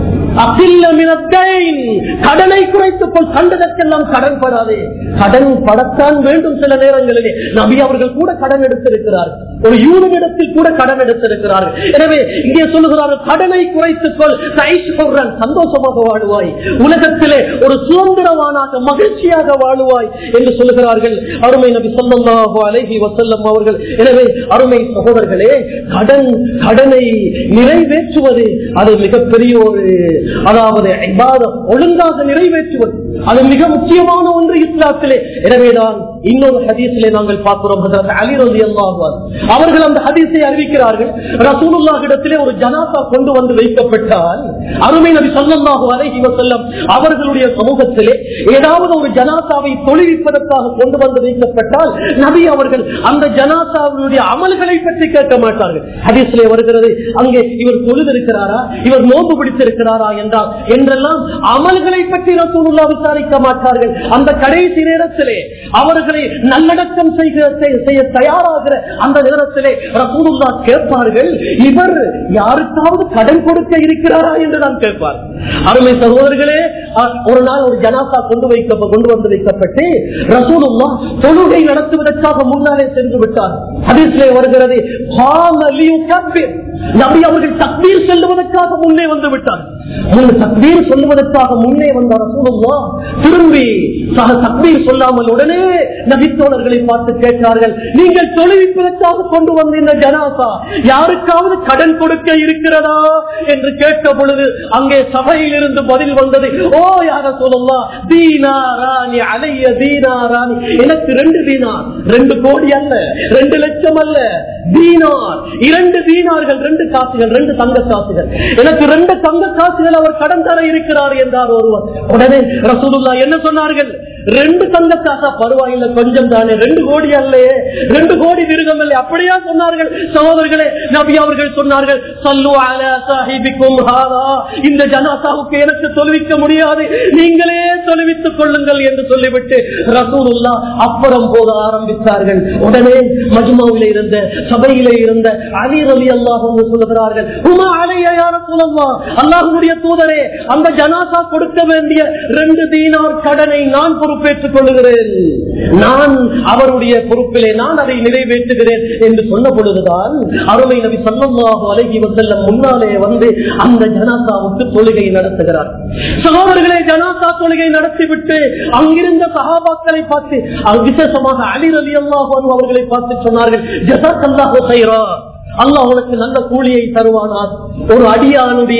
அகில்ல மினத்தைன். கடனை குறைத்துக் கொள் கண்டதற்கெல்லாம் கடன் படாதே கடன் படத்தான் வேண்டும் சில நேரங்களிலே நபி அவர்கள் கூட கடன் எடுத்திருக்கிறார் ஒரு யூனிடத்தில் கூட கடன் எடுத்திருக்கிறார்கள் எனவே இங்கே சொல்லுகிறார்கள் கடனை குறைத்துக் கொள் தைஷ் சொல்றன் சந்தோஷமாக வாழுவாய் உலகத்திலே ஒரு சுதந்திரவானாக மகிழ்ச்சியாக வாழுவாய் என்று சொல்லுகிறார்கள் அருமை நபி சொல்லல்லாஹு அலைஹி வசல்லம் அவர்கள் எனவே அருமை சகோதரர்களே கடன் கடனை நிறைவேற்றுவது அது மிகப்பெரிய ஒரு அதாவது இபாதத், ஒழுங்காக நிறைவேற்றுவது அது மிக முக்கியமான ஒன்று இஸ்லாத்திலே எனவேதான் இன்னொரு ஹதீஸிலே நாங்கள் பார்க்கிறோம் ஹஜரத் அலி ரலியல்லாஹு அன்ஹு. அவர்கள் அந்த ஹதீஸை அறிவிக்கிறார்கள் ரசூலுல்லாஹிடத்திலே ஒரு ஜனாசா கொண்டு வந்து வைக்கப்பட்டால் அருமை நபி ஸல்லல்லாஹு அலைஹி வஸல்லம் அவர்களுடைய சமூகத்திலே ஏதாவது ஒரு ஜனாசாவை தொழுவிப்பதற்காக கொண்டு வந்து வைக்கப்பட்டால் நபி அவர்கள் அந்த ஜனாசாவுடைய அமல்களை பற்றி கேட்க மாட்டார்கள் ஹதீஸிலே வருகிறது அங்கே இவர் தொழுதிருக்கிறாரா இவர் நோன்பு பிடித்திருக்கிறாரா என்றால் என்றெல்லாம் அமல்களை பற்றி ரசூலுல்லா விசாரிக்க மாட்டார்கள் அந்த கடைசி நேரத்திலே அவர்களை நல்லடக்கம் செய்க- செய்- செய்ய தயாராகிற அந்த நேரத்திலே ரசூலுல்லா கேட்பார்கள் இவர் யாருக்காவது கடன் கொடுக்க இருக்கிறாரா என்று நான் கேட்பார் அருமை சகோதரர்களே அ- ஒரு நாள் ஒரு ஜனாசா கொண்டு வைக்க கொண்டு வந்து வைக்கப்பட்டு ரசூலுல்லா தொழுகை நடத்துவதற்காக முன்னாலே சென்று விட்டார் ஹதீஸ்லே வருகிறது "காம லியுகப்பிர்." நபி அவர்கள் தக்பீர் செல்லுவதற்காக முன்னே வந்து விட்டார் முன் தக்பீர் சொல்லுவதற்காக முன்னே வந்த ரசூலுல்லா திரும்பி சக தக்பீர் சொல்லாமல் உடனே நபித்தோழர்களை பார்த்து கேட்டார்கள் நீங்கள் தொழுவிப்பதற்காக கொண்டு வந்த இந்த ஜனாசா யாருக்காவது கடன் கொடுக்க இருக்கிறதா என்று கேட்ட பொழுது அங்கே சபையில் இருந்து பதில் வந்தது ஓ யார சொல்லலாம் தீனாராணி அலைய தீனாராணி எனக்கு ரெண்டு தீனார் ரெண்டு கோடி அல்ல ரெண்டு லட்சம் அல்ல தீனார் இரண்டு தீனார்கள் ரெண்டு காசுகள் ரெண்டு தங்க காசுகள் எனக்கு ரெண்டு தங்க காசுகள் அவர் கடன் தர இருக்கிறார் என்றார் ஒருவர் உடனே ரசூலுல்லா என்ன சொன்னார்கள் ரெண்டு தங்க காசா பரவாயில்லை கொஞ்சம் தானே ரெண்டு கோடி அல்லையே ரெண்டு கோடி திருகம் இல்லை அப்படியா சொன்னார்கள் சகோதரர்களே நபி அவர்கள் சொன்னார்கள் சல்லு அலா சாஹிபிக்கும் ஹாதா இந்த ஜனாசாவுக்கு எனக்கு தொழுவிக்க முடியாது நீங்களே தொழுவித்துக் கொள்ளுங்கள் என்று சொல்லிவிட்டு ரசூலுல்லா அப்புறம் போக ஆரம்பித்தார்கள் உடனே மஜ்மாவிலே இருந்த சபையிலே இருந்த அலி ரலி அல்லாஹ் என்று சொல்லுகிறார்கள் உமா அலைய யார சொல்லலாம் அல்லாஹுடைய தூதரே அந்த ஜனாசா கொடுக்க வேண்டிய ரெண்டு தீனார் கடனை நான் பொறுப்பேற்றுக் கொள்ளுகிறேன் நான் அவருடைய பொறுப்பிலே நான் அதை நிறைவேற்றுகிறேன் என்று சொன்ன பொழுதுதான் அருமை நபி சல்லல்லாஹு அலைஹி வஸல்லம் முன்னாலே வந்து அந்த ஜனாசாவுக்கு தொழுகை நடத்துகிறார் சகோதரர்களே ஜனாசா தொழுகை நடத்திவிட்டு அங்கிருந்த சகாபாக்களை பார்த்து அஹ் விசேஷமாக அலி ரலி அல்லாஹ் அவர்களை பார்த்து சொன்னார்கள் ஜசாக் அல்லாஹு சைரா அல்லாஹ் உனக்கு நல்ல கூலியை தருவானார் ஒரு அடியானுடைய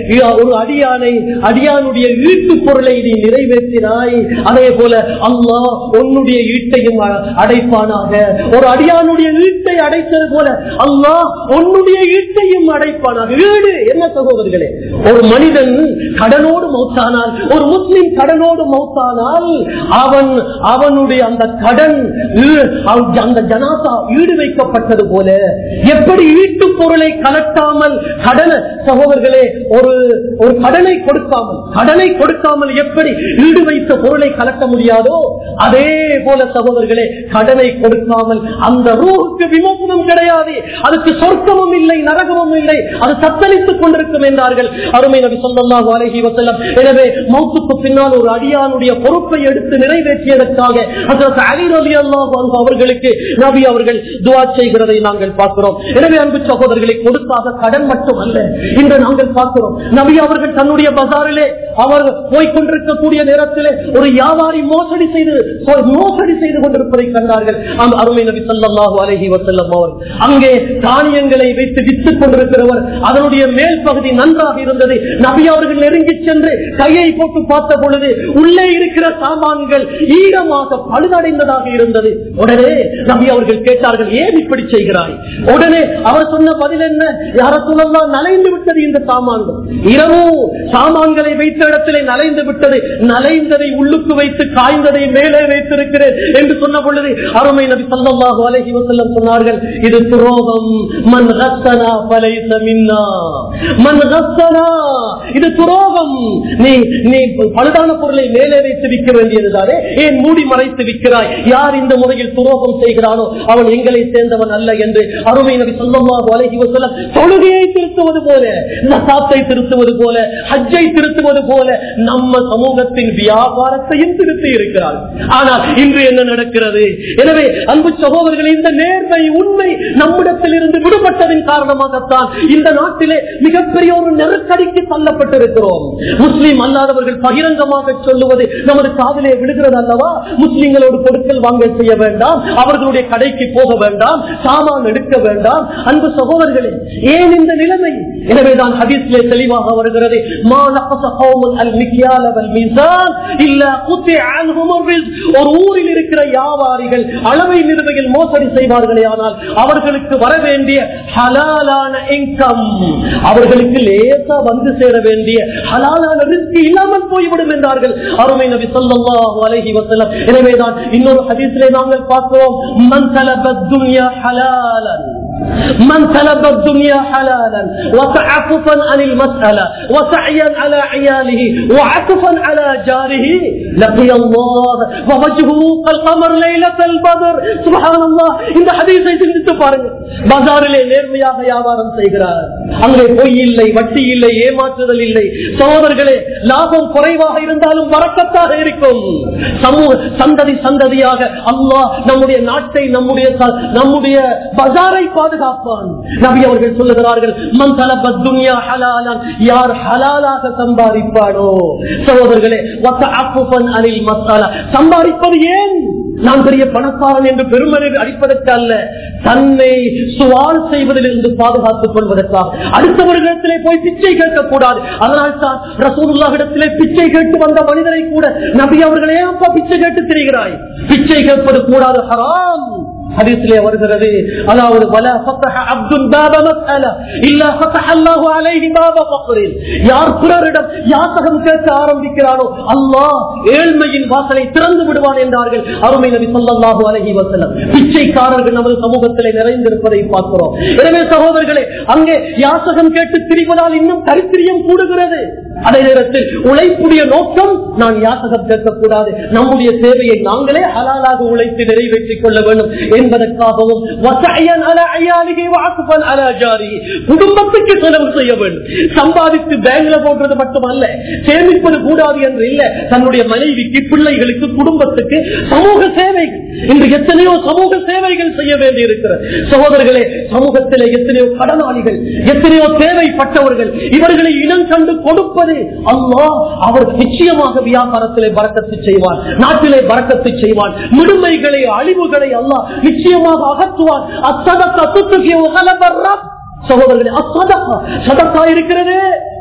ஒரு அடியானை அடியானுடைய ஈட்டு பொருளை நீ நிறைவேற்றினாய் அதே போல அல்லாஹ் உன்னுடைய ஈட்டையும் அ- அடைப்பானாக ஒரு அடியானுடைய ஈட்டை அடைத்தது போல அல்லாஹ் உன்னுடைய ஈட்டையும் அடைப்பானாக ஈடு என்ன சகோதரர்களே ஒரு மனிதன் கடனோடு மௌத்தானால் ஒரு முஸ்லிம் கடனோடு மௌத்தானால் அவன் அவனுடைய அந்த கடன் ஈ- அந்த ஜனாசா ஈடு வைக்கப்பட்டது போல எப்படி ஈட்டு பொருளை கலட்டாமல் கடனை சகோதரர்களே ஒரு ஒரு கடனை கொடுக்காமல் கடனை கொடுக்காமல் எப்படி ஈடு வைத்த பொருளை கலட்ட முடியாதோ அதே போல சகோதரர்களே கடனை கொடுக்காமல் அந்த ரூஹுக்கு விமோசனம் கிடையாது அதுக்கு சொர்க்கமும் இல்லை நரகமும் இல்லை அது தத்தளித்துக் கொண்டிருக்கும் என்றார்கள் அருமை நபி சொல்லலாம் அலஹி வசல்லம் எனவே மௌத்துக்கு பின்னால் ஒரு அடியானுடைய பொறுப்பை எடுத்து நிறைவேற்றியதற்காக ஹஜ்ரத் அலி ரலியல்லாஹு அன்ஹு அவர்களுக்கு நபி அவர்கள் துவா செய்கிறதை நாங்கள் பார்க்கிறோம் எனவே அன்பு சகோதரர்களை கொடுக்காத கடன் மட்டும் அல்ல இன்று நாங்கள் பார்க்கிறோம் நபி அவர்கள் தன்னுடைய பஜாரிலே அவர் போய்கொண்டிருக்கக்கூடிய நேரத்திலே ஒரு வியாபாரி மோசடி செய்து மோசடி செய்து கொண்டிருப்பதை கண்டார்கள் அந்த அருமை நபி ஸல்லல்லாஹு அலைஹி வஸல்லம் அவர் அங்கே தானியங்களை வைத்து வித்துக் கொண்டிருக்கிறவர் அதனுடைய மேல் பகுதி நன்றாக இருந்தது நபி அவர்கள் நெருங்கி சென்று கையை போட்டு பார்த்த பொழுது உள்ளே இருக்கிற சாமான்கள் ஈரமாக பழுதடைந்ததாக இருந்தது உடனே நபி அவர்கள் கேட்டார்கள் ஏன் இப்படி செய்கிறாய் உடனே அவர் சொன்ன பதில் என்ன யார சொல்லலாம் நலைந்து விட்டது இந்த சாமான்கள் இரவு சாமான்களை வைத்த இடத்திலே நலைந்து விட்டது நலைந்ததை உள்ளுக்கு வைத்து காய்ந்ததை மேலே வைத்திருக்கிறேன் என்று சொன்ன பொழுது அருமை நபி சல்லல்லாஹு அலைஹி வஸல்லம் சொன்னார்கள் இது துரோகம் மன் ரத்தனா பலைச மின்னா மன் ரத்தனா இது துரோகம் நீ நீ பழுதான பொருளை மேலே வைத்து விற்க வேண்டியதுதானே ஏன் மூடி மறைத்து விற்கிறாய் யார் இந்த முறையில் துரோகம் செய்கிறானோ அவன் எங்களை சேர்ந்தவன் அல்ல என்று அருமை நபி சொல்லமாக அழகி வசலம் தொழுகையை திருத்துவது போல நசாத்தை திருத்துவது போல ஹஜ்ஜை திருத்துவது போல நம்ம சமூகத்தின் வியாபாரத்தையும் திருத்தி இருக்கிறார் ஆனால் இன்று என்ன நடக்கிறது எனவே அன்பு சகோதரர்கள் இந்த நேர்மை உண்மை நம்மிடத்தில் இருந்து விடுபட்டதின் காரணமாகத்தான் இந்த நாட்டிலே மிகப்பெரிய ஒரு நெருக்கடிக்கு தள்ளப்பட்டிருக்கிறோம் முஸ்லீம் அல்லாதவர்கள் பகிரங்கமாக சொல்லுவது நமது காதலே விடுகிறது அல்லவா முஸ்லிம்களோடு கொடுக்கல் வாங்கல் செய்ய வேண்டாம் அவர்களுடைய கடைக்கு போக வேண்டாம் சாமான் எடுக்க வேண்டாம் அன்பு சகோதரர்களே ஏன் இந்த நிலைமை எனவேதான் ஹதீஸ்லே தெளிவாக வருகிறது மா நகஸ கௌமுன் அல் மிக்யால வல் மீசான் இல்ல குத்தி அன்ஹும் ரிஸ்க். ஒரு ஊரில் இருக்கிற வியாபாரிகள் அளவை நிறுவையில் மோசடி செய்வார்களே ஆனால் அவர்களுக்கு வர வேண்டிய ஹலாலான இன்கம் அவர்களுக்கு லேசா வந்து சேர வேண்டிய ஹலாலான ரிஸ்க் இல்லாமல் போய்விடும் என்றார்கள் அருமை நபி ஸல்லல்லாஹு அலைஹி வஸல்லம் எனவேதான் இன்னொரு ஹதீஸிலே நாங்கள் பார்க்கிறோம் மன் தலபத் துன்யா ஹலாலன் من طلب الدنيا حلالا وتعففا عن المسألة وسعيا على عياله وعكفا على جاره لقي الله ووجهه كالقمر ليلة البدر سبحان الله இந்த ஹதீஸை சிந்தித்து பாருங்க பஜாரிலே நேர்மையாக வியாபாரம் செய்கிறார் அங்கே பொய் இல்லை வட்டி இல்லை ஏமாற்றுதல் இல்லை சகோதரர்களே லாபம் குறைவாக இருந்தாலும் வரக்கத்தாக இருக்கும் சமூக சந்ததி சந்ததியாக அல்லாஹ் நம்முடைய நாட்டை நம்முடைய ச- நம்முடைய பஜாரை பாதுகாப்பான் நபி அவர்கள் சொல்லுகிறார்கள் மன் தலபத் துன்யா ஹலாலன் யார் ஹலாலாக சம்பாதிப்பானோ சகோதரர்களே வத்த அப்புபன் அனில் மசாலா சம்பாதிப்பது ஏன் நான் பெரிய பணக்காரன் என்று பெருமனை அடிப்பதற்கு அல்ல தன்னை சுவால் செய்வதிலிருந்து பாதுகாத்துக் கொள்வதற்காக அடுத்தவர்களிடத்திலே போய் பிச்சை கேட்கக்கூடாது அதனால் தான் ரசூலுல்லாஹிடத்திலே பிச்சை கேட்டு வந்த மனிதரை கூட நபி அவர்களே அப்பா பிச்சை கேட்டு திரிகிறாய் பிச்சை கேட்பது கூடாது ஹராம் ஹதீஸிலே வருகிறது அதாவது வல ஃபத்தஹ அப்துல் பாப மஸ்அல இல்ல ஃபத்தஹ அல்லாஹு அலைஹி பாப ஃபக்ரின் யார் பிறரிடம் யாசகம் கேட்க ஆரம்பிக்கிறானோ அல்லாஹ் ஏழ்மையின் வாசலை திறந்து விடுவான் என்றார்கள் அருமை நபி ஸல்லல்லாஹு அலைஹி வஸல்லம் பிச்சைக்காரர்கள் நமது சமூகத்திலே நிறைந்திருப்பதை பார்க்கிறோம் எனவே சகோதரர்களே அங்கே யாசகம் கேட்டு திரிவதால் இன்னும் தரித்திரியம் கூடுகிறது அதே நேரத்தில் உழைப்புடைய நோக்கம் நான் யாசகம் கேட்கக்கூடாது நம்முடைய சேவையை நாங்களே ஹலாலாக உழைத்து நிறைவேற்றிக் கொள்ள வேண்டும் என்பதற்காகவும் வசையன் அல அய்யாலிகை வாக்குபன் அல ஜாரிகை. குடும்பத்துக்கு செலவு செய்ய வேண்டும் சம்பாதித்து பேங்க்ல போடுறது மட்டுமல்ல சேமிப்பது கூடாது என்று இல்ல தன்னுடைய மனைவிக்கு பிள்ளைகளுக்கு குடும்பத்துக்கு சமூக சேவைகள் இன்று எத்தனையோ சமூக சேவைகள் செய்ய வேண்டி இருக்கிறது சகோதரர்களே சமூகத்திலே எத்தனையோ கடனாளிகள் எத்தனையோ தேவைப்பட்டவர்கள் இவர்களை இனம் கண்டு கொடுப்பது அல்லாஹ் அவர் நிச்சயமாக வியாபாரத்திலே பறக்கத்து செய்வான் நாட்டிலே பறக்கத்து செய்வான் விடுமைகளை அழிவுகளை அல்லாஹ் நிச்சயமாக அகற்றுவான் அச்சதக்க துத்துகிய உகலபர்ரப் சகோதரர்களே அசதக்கா சதக்கா இருக்கிறது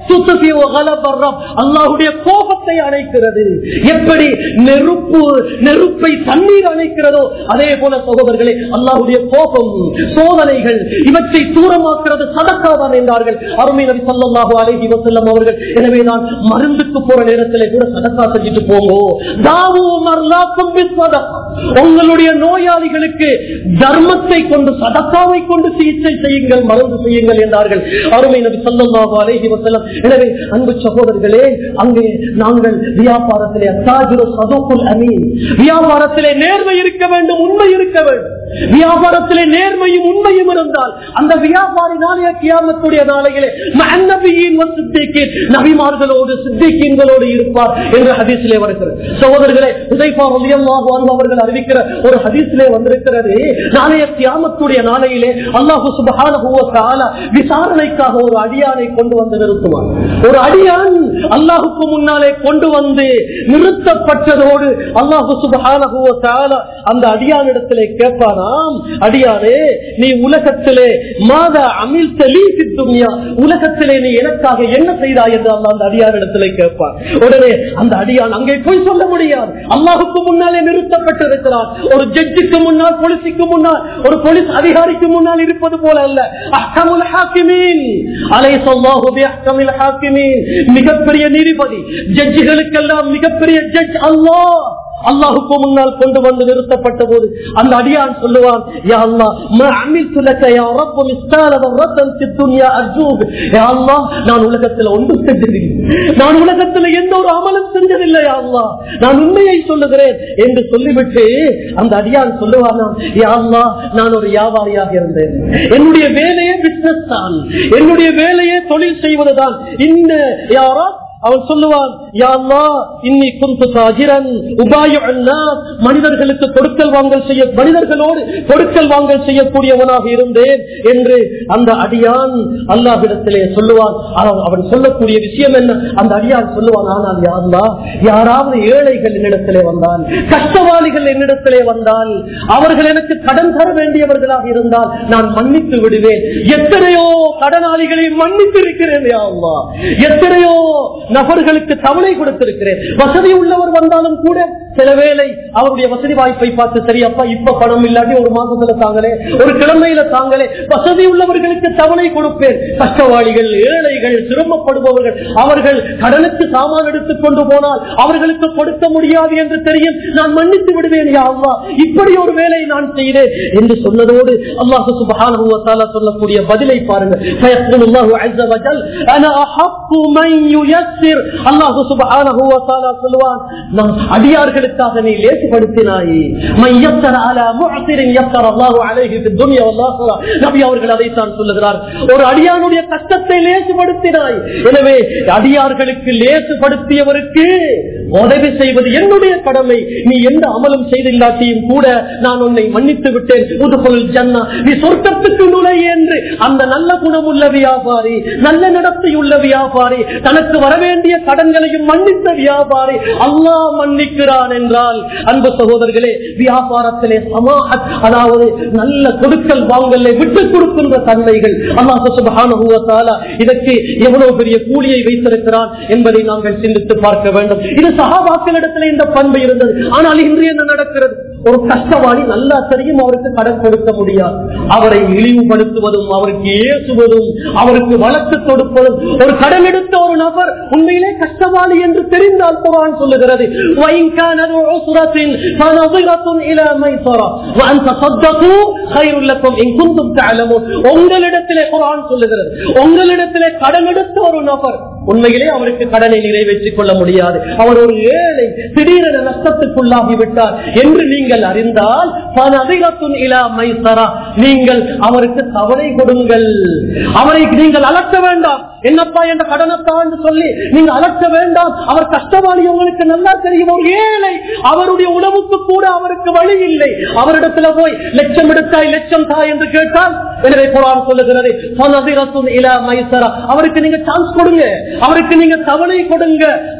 அல்லாஹுடைய கோபத்தை அணைக்கிறது எப்படி நெருப்பு நெருப்பை தண்ணீர் அணைக்கிறதோ அதே போல சகோதரர்களே அல்லாஹுடைய கோபம் சோதனைகள் இவற்றை தூரமாக்குறது சதக்காதான் என்றார்கள் அருமை நபி சொல்லல்லாஹு அலைஹி வஸல்லம் அவர்கள் எனவே நான் மருந்துக்கு போற நேரத்திலே கூட சதக்கா செஞ்சுட்டு போங்கோ தாவு மர்லாக்கும் பிஸ்வதக். உங்களுடைய நோயாளிகளுக்கு தர்மத்தை கொண்டு சதக்காவை கொண்டு சிகிச்சை செய்யுங்கள் மருந்து செய்யுங்கள் என்றார்கள் அருமை நபி சொல்லல்லாஹு அலைஹி வஸல்லம் எனவே அன்பு சகோதரர்களே அங்கே நாங்கள் வியாபாரத்திலே அத்தாஜுரு சதுக்குல் அமீன் வியாபாரத்திலே நேர்மை இருக்க வேண்டும் உண்மை இருக்க வேண்டும் வியாபாரத்திலே நேர்மையும் உண்மையும் இருந்தால் அந்த வியாபாரி நாளைய கியாமத்துடைய நாளையிலே மன்னபியின் சித்திக்கு நபிமார்களோடு சித்திக்கீன்களோடு இருப்பார் என்ற ஹதீஸிலே வருகிறது சகோதரர்களே உதைப்பா ரலியல்லாஹு அன்ஹு அவர்கள் அறிவிக்கிற ஒரு ஹதீஸிலே வந்திருக்கிறது நாளைய கியாமத்துடைய நாளையிலே அல்லாஹு சுப்ஹானஹு வ தஆலா விசாரணைக்காக ஒரு அடியானை கொண்டு வந்து நிறுத்துவார் ஒரு அடியான் அல்லாஹுக்கு முன்னாலே கொண்டு வந்து நிறுத்தப்பட்டதோடு அல்லாஹு சுப்ஹானஹு வ தஆலா அந்த அடியானிடத்திலே கேட்பாராம் அடியானே நீ உலகத்திலே மாத அமில் துன்யா உலகத்திலே நீ எனக்காக என்ன செய்தாய் என்று அல்லாஹ் அந்த அடியானிடத்திலே கேட்பார் உடனே அந்த அடியான் அங்கே போய் சொல்ல முடியாது அல்லாஹுக்கு முன்னாலே நிறுத்தப்பட்டிருக்கிறார் ஒரு ஜட்ஜுக்கு முன்னால் போலீஸுக்கு முன்னால் ஒரு போலீஸ் அதிகாரிக்கு முன்னால் இருப்பது போல அல்ல அஹ்கமுல் ஹாக்கிமீன் அலைஹிஸ்ஸலாஹு பிஅஹ்கமில் ஹாக்கிமீன் மிகப்பெரிய நீதிபதி ஜட்ஜுகளுக்கெல்லாம் மிகப்பெரிய ஜட்ஜ் அல்லாஹ் அல்லாஹுக்கு முன்னால் கொண்டு வந்து நிறுத்தப்பட்ட போது அந்த அடியான் சொல்லுவான் யா அல்லாஹ் மா அமில்து லக யா ரப் மிஸ்கால தர்ரத்தன் ஃபி துன்யா அர்ஜூக் யா அல்லாஹ் நான் உலகத்துல ஒன்றும் செஞ்சதில்லை நான் உலகத்துல எந்த ஒரு அமலும் செஞ்சதில்லை யா அல்லாஹ் நான் உண்மையை சொல்லுகிறேன் என்று சொல்லிவிட்டு அந்த அடியான் சொல்லுவானா யா அல்லாஹ் நான் ஒரு வியாபாரியாக இருந்தேன் என்னுடைய வேலையே பிசினஸ் தான் என்னுடைய வேலையே தொழில் செய்வதுதான் இந்த யாரா அவன் சொல்லுவான் யா அல்லாஹ் இன்னி குந்து தாஜிரன் உபாயு அன்னாஸ் மனிதர்களுக்கு கொடுக்கல் வாங்கல் செய்ய மனிதர்களோடு கொடுக்கல் வாங்கல் செய்யக்கூடியவனாக இருந்தேன் என்று அந்த அடியான் அல்லாஹ்விடத்திலே சொல்லுவான் அவன் அவன் சொல்லக்கூடிய விஷயம் என்ன அந்த அடியான் சொல்லுவான் ஆனால் யா அல்லாஹ் யாராவது ஏழைகள் என்னிடத்திலே வந்தால் கஷ்டவாளிகள் என்னிடத்திலே வந்தால் அவர்கள் எனக்கு கடன் தர வேண்டியவர்களாக இருந்தால் நான் மன்னித்து விடுவேன் எத்தனையோ கடனாளிகளை மன்னித்து இருக்கிறேன் யா அல்லாஹ் எத்தனையோ நபர்களுக்கு தவணை கொடுத்திருக்கிறேன் வசதி உள்ளவர் வந்தாலும் கூட சில வேளை அவருடைய வசதி வாய்ப்பை பார்த்து சரி அப்பா இப்ப பணம் இல்லாட்டி ஒரு மாசத்துல தாங்களே ஒரு கிழமையில தாங்களே வசதி உள்ளவர்களுக்கு தவணை கொடுப்பேன் கஷ்டவாளிகள் ஏழைகள் சிரமப்படுபவர்கள் அவர்கள் கடனுக்கு சாமான் எடுத்துக் கொண்டு போனால் அவர்களுக்கு கொடுக்க முடியாது என்று தெரியும் நான் மன்னித்து விடுவேன் யா அல்லாஹ் இப்படி ஒரு வேலை நான் செய்தேன் என்று சொன்னதோடு அல்லாஹு சுபஹானஹு வ தஆலா சொல்லக்கூடிய பதிலை பாருங்க ஃபயக்லுல்லாஹு அஸ்ஸ வஜல் அனா அஹப்பு மன் யுயஸ்ஸிர் அல்லாஹு சுபஹானஹு வ தஆலா சொல்வான் நான் அடியார்களுக்காக நீ லேசுபடுத்தினாய் மன் யஸ்ஸர அலா முஅஸிரின் யஸ்ஸர அல்லாஹு அலைஹி ஃபித் துன்யா வல் ஆখিরা நபி அவர்கள் அதைத்தான் சொல்லுகிறார் ஒரு அடியானுடைய கஷ்டத்தை லேசுபடுத்தினாய் எனவே அடியார்களுக்கு லேசுபடுத்தியவருக்கு உதவி செய்வது என்னுடைய கடமை நீ எந்த அமலும் செய்தில்லாட்டியும் கூட நான் உன்னை மன்னித்து விட்டேன் புதுபொருள் ஜன்னா நீ சொர்க்கத்துக்கு நுழை என்று அந்த நல்ல குணமுள்ள வியாபாரி நல்ல நடத்தையுள்ள வியாபாரி தனக்கு வரவேண்டிய கடன்களையும் மன்னித்த வியாபாரி அல்லாஹ் மன்னிக்கிறான் என்றால் அன்பு சகோதரர்களே வியாபாரத்திலே சமாஹத் அதாவது நல்ல கொடுக்கல் வாங்கலை விட்டுக் கொடுக்கின்ற தன்மைகள் அல்லாஹ் சுப்ஹானஹு வ தஆலா இதற்கு எவ்வளவு பெரிய கூலியை வைத்திருக்கிறான் என்பதை நாங்கள் சிந்தித்து பார்க்க வேண்டும் இது சகாபாக்களிடத்தில் இந்த பண்பு இருந்தது ஆனால் இன்று என்ன நடக்கிறது ஒரு கஷ்டவாளி நல்லா தெரியும் அவருக்கு கடன் கொடுக்க முடியாது அவரை இழிவுபடுத்துவதும் அவருக்கு ஏசுவதும் அவருக்கு வழக்கு கொடுப்பதும் ஒரு கடன் எடுத்த ஒரு நபர் உண்மையிலே கஷ்டவாளி என்று தெரிந்தால் குரான் சொல்லுகிறது وَإِنْ كَانَ ذُو عُسْرَةٍ فَنَظِرَةٌ إِلَى مَيْسَرَةٍ وَأَنْ تَصَدَّقُوا خَيْرٌ لَكُمْ إِنْ كُنتُمْ تَعْلَمُونَ உங்களிடத்திலே குரான் சொல்லுகிறது உங்களிடத்திலே கடன் எடுத்த ஒரு நபர் உண்மையிலே அவருக்கு கடனை நிறைவேற்றிக் கொள்ள முடியாது அவர் ஒரு ஏழை திடீரென நஷ்டத்துக்குள்ளாகி விட்டார் என்று நீங்கள் அறிந்தால் பனதிகத்துன் இலா மைசரா நீங்கள் அவருக்கு தவணை கொடுங்கள் அவரை நீங்கள் அலட்ட வேண்டாம் என்னப்பா என்ற கடனத்தான் சொல்லி நீங்க அலட்ட வேண்டாம் அவர் கஷ்டவாளி உங்களுக்கு நல்லா தெரியும் ஒரு ஏழை அவருடைய உணவுக்கு கூட அவருக்கு வழி இல்லை அவரிடத்துல போய் லட்சம் எடுத்தாய் லட்சம் தா என்று கேட்டால் எனவே குரான் சொல்லுகிறது பனதிகத்துன் இலா மைசரா அவருக்கு நீங்க சான்ஸ் கொடுங்க அவருக்கு நீங்க தவணை கொடுங்க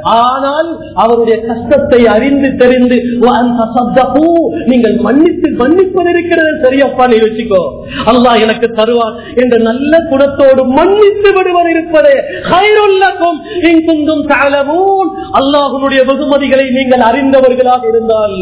ஆனால் அவருடைய கஷ்டத்தை அறிந்து தெரிந்து "வஅன்த சத்தகு", நீங்கள் மன்னித்து மன்னிப்பது இருக்கிறது சரியப்பா நீ வச்சுக்கோ அல்லாஹ் எனக்கு தருவான் என்ற நல்ல குணத்தோடு மன்னித்து விடுவது இருப்பதே ஹைருல்லக்கும் இங்குந்தும் தலமூன் அல்லாஹுடைய வெகுமதிகளை நீங்கள் அறிந்தவர்களாக இருந்தால்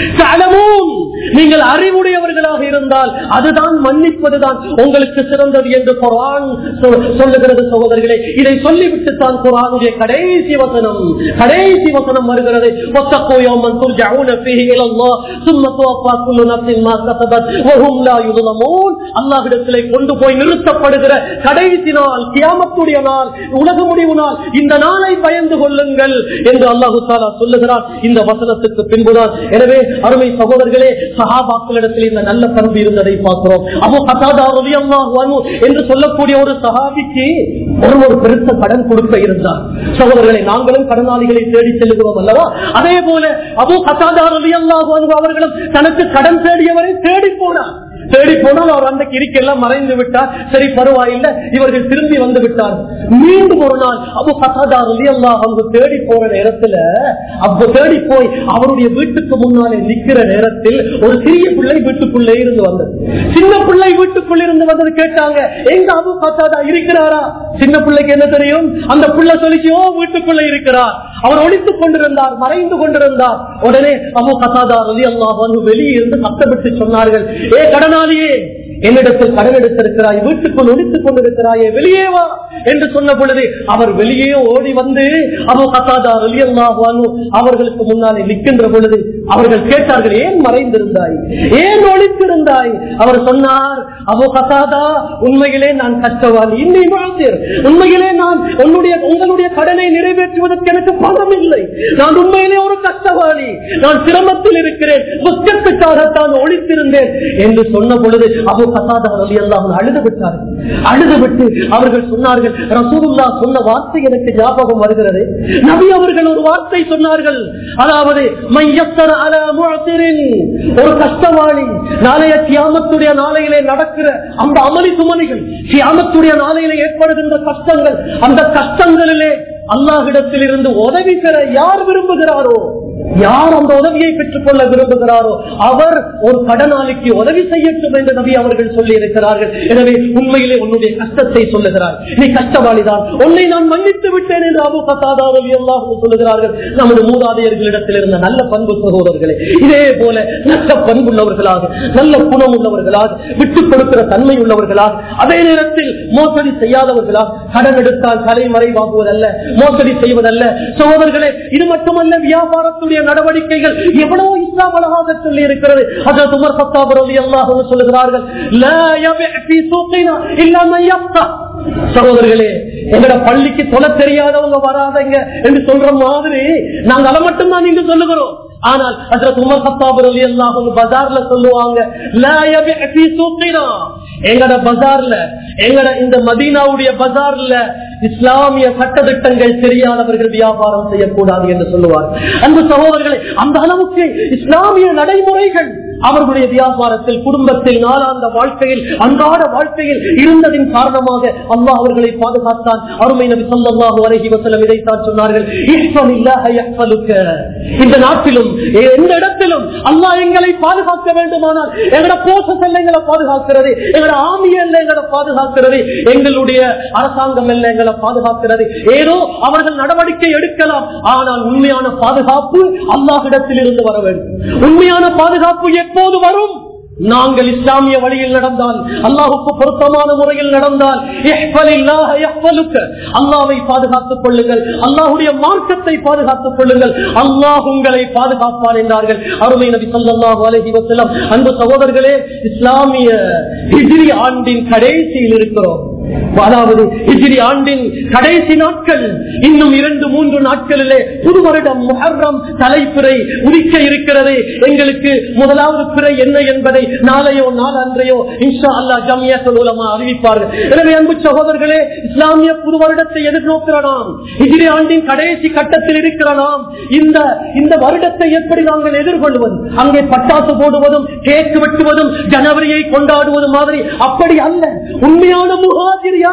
தலமூன் நீங்கள் அறிவுடையவர்களாக இருந்தால் அதுதான் மன்னிப்பதுதான் உங்களுக்கு சிறந்தது என்று குரான் சொல்- சொல்லுகிறது சகோதரர்களே இதை சொல்லிவிட்டு தான் குரானுடைய கடைசி வசனம் கடைசி வசனம் வருகிறது وَاتَّقُوا يَوْمًا تُرْجَعُونَ فِيهِ إِلَى اللَّهِ ثُمَّ تُوَفَّى كُلُّ نَفْسٍ مَا كَسَبَتْ وَهُمْ لَا يُظْلَمُونَ அல்லாஹ்விடத்திலே கொண்டு போய் நிறுத்தப்படுகிற கடைசி நாள் கியாமத்துடைய நாள் உலக முடிவு நாள் இந்த நாளை பயந்து கொள்ளுங்கள் என்று அல்லாஹு தாலா சொல்லுகிறார் இந்த வசனத்துக்கு பின்புதான் எனவே அருமை சகோதரர்களே சஹாபாக்களிடத்தில் இந்த நல்ல பண்பு இருந்ததை பார்க்கிறோம் அப்போ கசாதா ரலியல்லாஹு என்று சொல்லக்கூடிய ஒரு சஹாபிக்கு ஒரு ஒரு பெருத்த கடன் கொடுக்க இருந்தார் சகோதரர்களை நாங்களும் கடனாளிகளை தேடி செல்கிறோம் அல்லவா அதே போல அபு கசாதா ரலியல்லாஹு அன்ஹு அவர்களும் தனக்கு கடன் தேடியவரை தேடி போனார் தேடி போனால் அவர் அந்த கிரிக்கெல்லாம் மறைந்து விட்டார் சரி பரவாயில்லை இவர்கள் திரும்பி வந்து விட்டார் மீண்டும் ஒரு நாள் அபு கசாதா ரலியல்லாஹு அன்ஹு தேடி போற நேரத்துல அப்ப தேடி போய் அவருடைய வீட்டுக்கு முன்னாலே நிக்கிற நேரத்தில் ஒரு சிறிய பிள்ளை வீட்டுக்குள்ளே இருந்து வந்தது சின்ன பிள்ளை வீட்டுக்குள்ள இருந்து வந்தது கேட்டாங்க எங்க அபு கசாதா இருக்கிறாரா சின்ன பிள்ளைக்கு என்ன தெரியும் அந்த பிள்ளை சொல்லிச்சு ஓ வீட்டுக்குள்ள இருக்கிறார் அவர் ஒழித்துக் கொண்டிருந்தார் மறைந்து கொண்டிருந்தார் உடனே அபு கசாதா ரலி அல்லாஹ் வெளியே இருந்து சத்தமிட்டு சொன்னார்கள் ஏ கடனாளியே என்னிடத்தில் கடன் எடுத்திருக்கிறாய் வீட்டுக்குள் ஒழித்துக் கொண்டிருக்கிறாயே வெளியே வா என்று சொன்ன பொழுது அவர் வெளியே ஓடி வந்து அபு கசாதா ரலி அல்லாஹ் அவர்களுக்கு முன்னாலே நிற்கின்ற பொழுது அவர்கள் கேட்டார்கள் ஏன் மறைந்திருந்தாய் ஏன் ஒழித்திருந்தாய் அவர் சொன்னார் அபு கசாதா உண்மையிலே நான் கஷ்டவாளி இன்னை வாழ்ந்தேன் உண்மையிலே நான் உன்னுடைய உங்களுடைய கடனை நிறைவேற்றுவதற்கு எனக்கு பணம் இல்லை நான் உண்மையிலே ஒரு கஷ்டவாளி நான் சிரமத்தில் இருக்கிறேன் புத்தகத்துக்காகத்தான் ஒழித்திருந்தேன் என்று சொன்ன பொழுது அபு கசாதா அலி அல்லாஹ் அழுது விட்டார்கள் அழுது விட்டு அவர்கள் சொன்னார்கள் ரசூலுல்லா சொன்ன வார்த்தை எனக்கு ஞாபகம் வருகிறது நபி அவர்கள் ஒரு வார்த்தை சொன்னார்கள் அதாவது மையத்தர் அலா முஅத்திரின். ஒரு கஷ்டவாளி நாளைய கியாமத்துடைய நாளையிலே நடக்கிற அந்த அமளி சுமணிகள் கியாமத்துடைய நாளையிலே ஏற்படுகின்ற கஷ்டங்கள் அந்த கஷ்டங்களிலே அல்லாஹிடத்தில் இருந்து உதவி பெற யார் விரும்புகிறாரோ யார் அந்த உதவியை பெற்றுக் கொள்ள விரும்புகிறாரோ அவர் ஒரு கடனாளிக்கு உதவி செய்யட்டும் என்று நபி அவர்கள் சொல்லி இருக்கிறார்கள் எனவே உண்மையிலே உன்னுடைய கஷ்டத்தை சொல்லுகிறார் நீ கஷ்டவாளிதான் உன்னை நான் மன்னித்து விட்டேன் என்று அபு கத்தாதாரவி எல்லாம் சொல்லுகிறார்கள் நமது மூதாதையர்களிடத்தில் இருந்த நல்ல பண்பு சகோதரர்களே இதே போல நல்ல பண்புள்ளவர்களாக நல்ல குணம் உள்ளவர்களாக விட்டுக் கொடுக்கிற தன்மை உள்ளவர்களாக அதே நேரத்தில் மோசடி செய்யாதவர்களாக கடன் எடுத்தால் தலைமறை வாங்குவதல்ல மோசடி செய்வதல்ல சகோதரர்களே இது மட்டுமல்ல வியாபாரத்துடைய நடவடிக்கைகள் எவ்வளவு இஸ்லாம் அழகாக சொல்லி இருக்கிறது அதற்கு உமர் சத்தாப் ரலியல்லாஹு அன்ஹு சொல்லுகிறார்கள் லா யபி ஃபீ சூகினா இல்லா மன் யஃப்கா சகோதரர்களே எங்கட பள்ளிக்கு தொலை தெரியாதவங்க வராதங்க என்று சொல்ற மாதிரி நாங்க அதை மட்டும் தான் நீங்க சொல்லுகிறோம் ஆனால் அதற்கு உமர் சத்தாப் ரலியல்லாஹு அன்ஹு பஜார்ல சொல்லுவாங்க லா யபி ஃபீ சூகினா எங்கட பஜார்ல எங்கட இந்த மதீனாவுடைய பஜார்ல இஸ்லாமிய சட்டத்திட்டங்கள் தெரியாதவர்கள் வியாபாரம் செய்யக்கூடாது என்று சொல்லுவார் அன்பு சகோதரர்களே அந்த அளவுக்கு இஸ்லாமிய நடைமுறைகள் அவர்களுடைய வியாபாரத்தில் குடும்பத்தில் நாளாந்த வாழ்க்கையில் அன்றாட வாழ்க்கையில் இருந்ததின் காரணமாக அல்லாஹ் அவர்களை பாதுகாத்தான் அருமை நபி சொல்லல்லாஹு அலைஹி வஸல்லம் இதைத்தான் சொன்னார்கள் இஹ்ஃபனில்லாஹ யஹ்ஃபலுக்க. இந்த நாட்டிலும் எந்த இடத்திலும் அல்லாஹ் எங்களை பாதுகாக்க வேண்டுமானால் எங்கட போசஸ் எல்லாம் எங்களை பாதுகாக்கிறது எங்கட ஆமி எல்லாம் எங்களை பாதுகாக்கிறது எங்களுடைய அரசாங்கம் எல்லாம் எங்களை பாதுகாக்கிறது ஏதோ அவர்கள் நடவடிக்கை எடுக்கலாம் ஆனால் உண்மையான பாதுகாப்பு அல்லாஹிடத்தில் இருந்து வர வேண்டும் உண்மையான பாதுகாப்பு எப்போது வரும் நாங்கள் இஸ்லாமிய வழியில் நடந்தால் அல்லாஹுக்கு பொருத்தமான முறையில் நடந்தால் இஹ்ஃபலில்லாஹ யஹ்ஃபலுக்க. அல்லாஹ்வை பாதுகாத்துக் கொள்ளுங்கள் அல்லாஹுடைய மார்க்கத்தை பாதுகாத்துக் கொள்ளுங்கள் அல்லாஹ் உங்களை பாதுகாப்பான் என்றார்கள் அருமை நபி ஸல்லல்லாஹு அலைஹி வஸல்லம் அன்பு சகோதரர்களே இஸ்லாமிய ஹிஜ்ரி ஆண்டின் கடைசியில் இருக்கிறோம் அதாவது ஹிஜ்ரி ஆண்டின் கடைசி நாட்கள் இன்னும் இரண்டு மூன்று நாட்களிலே புது வருடம் முஹர்ரம் தலைப்பிறை உதிக்க இருக்கிறது எங்களுக்கு முதலாவது பிறை என்ன என்பதை நாளையோ நாளன்றையோ இன்ஷா அல்லா ஜமியத்தில் மூலமா அறிவிப்பார்கள் எனவே அன்பு சகோதரர்களே இஸ்லாமிய புது வருடத்தை எதிர்நோக்கிற நாம் ஹிஜ்ரி ஆண்டின் கடைசி கட்டத்தில் இருக்கிற நாம் இந்த இந்த வருடத்தை எப்படி நாங்கள் எதிர்கொள்வது அங்கே பட்டாசு போடுவதும் கேக்கு வெட்டுவதும் ஜனவரியை கொண்டாடுவதும் மாதிரி அப்படி அல்ல உண்மையான முகாஜிர் யார்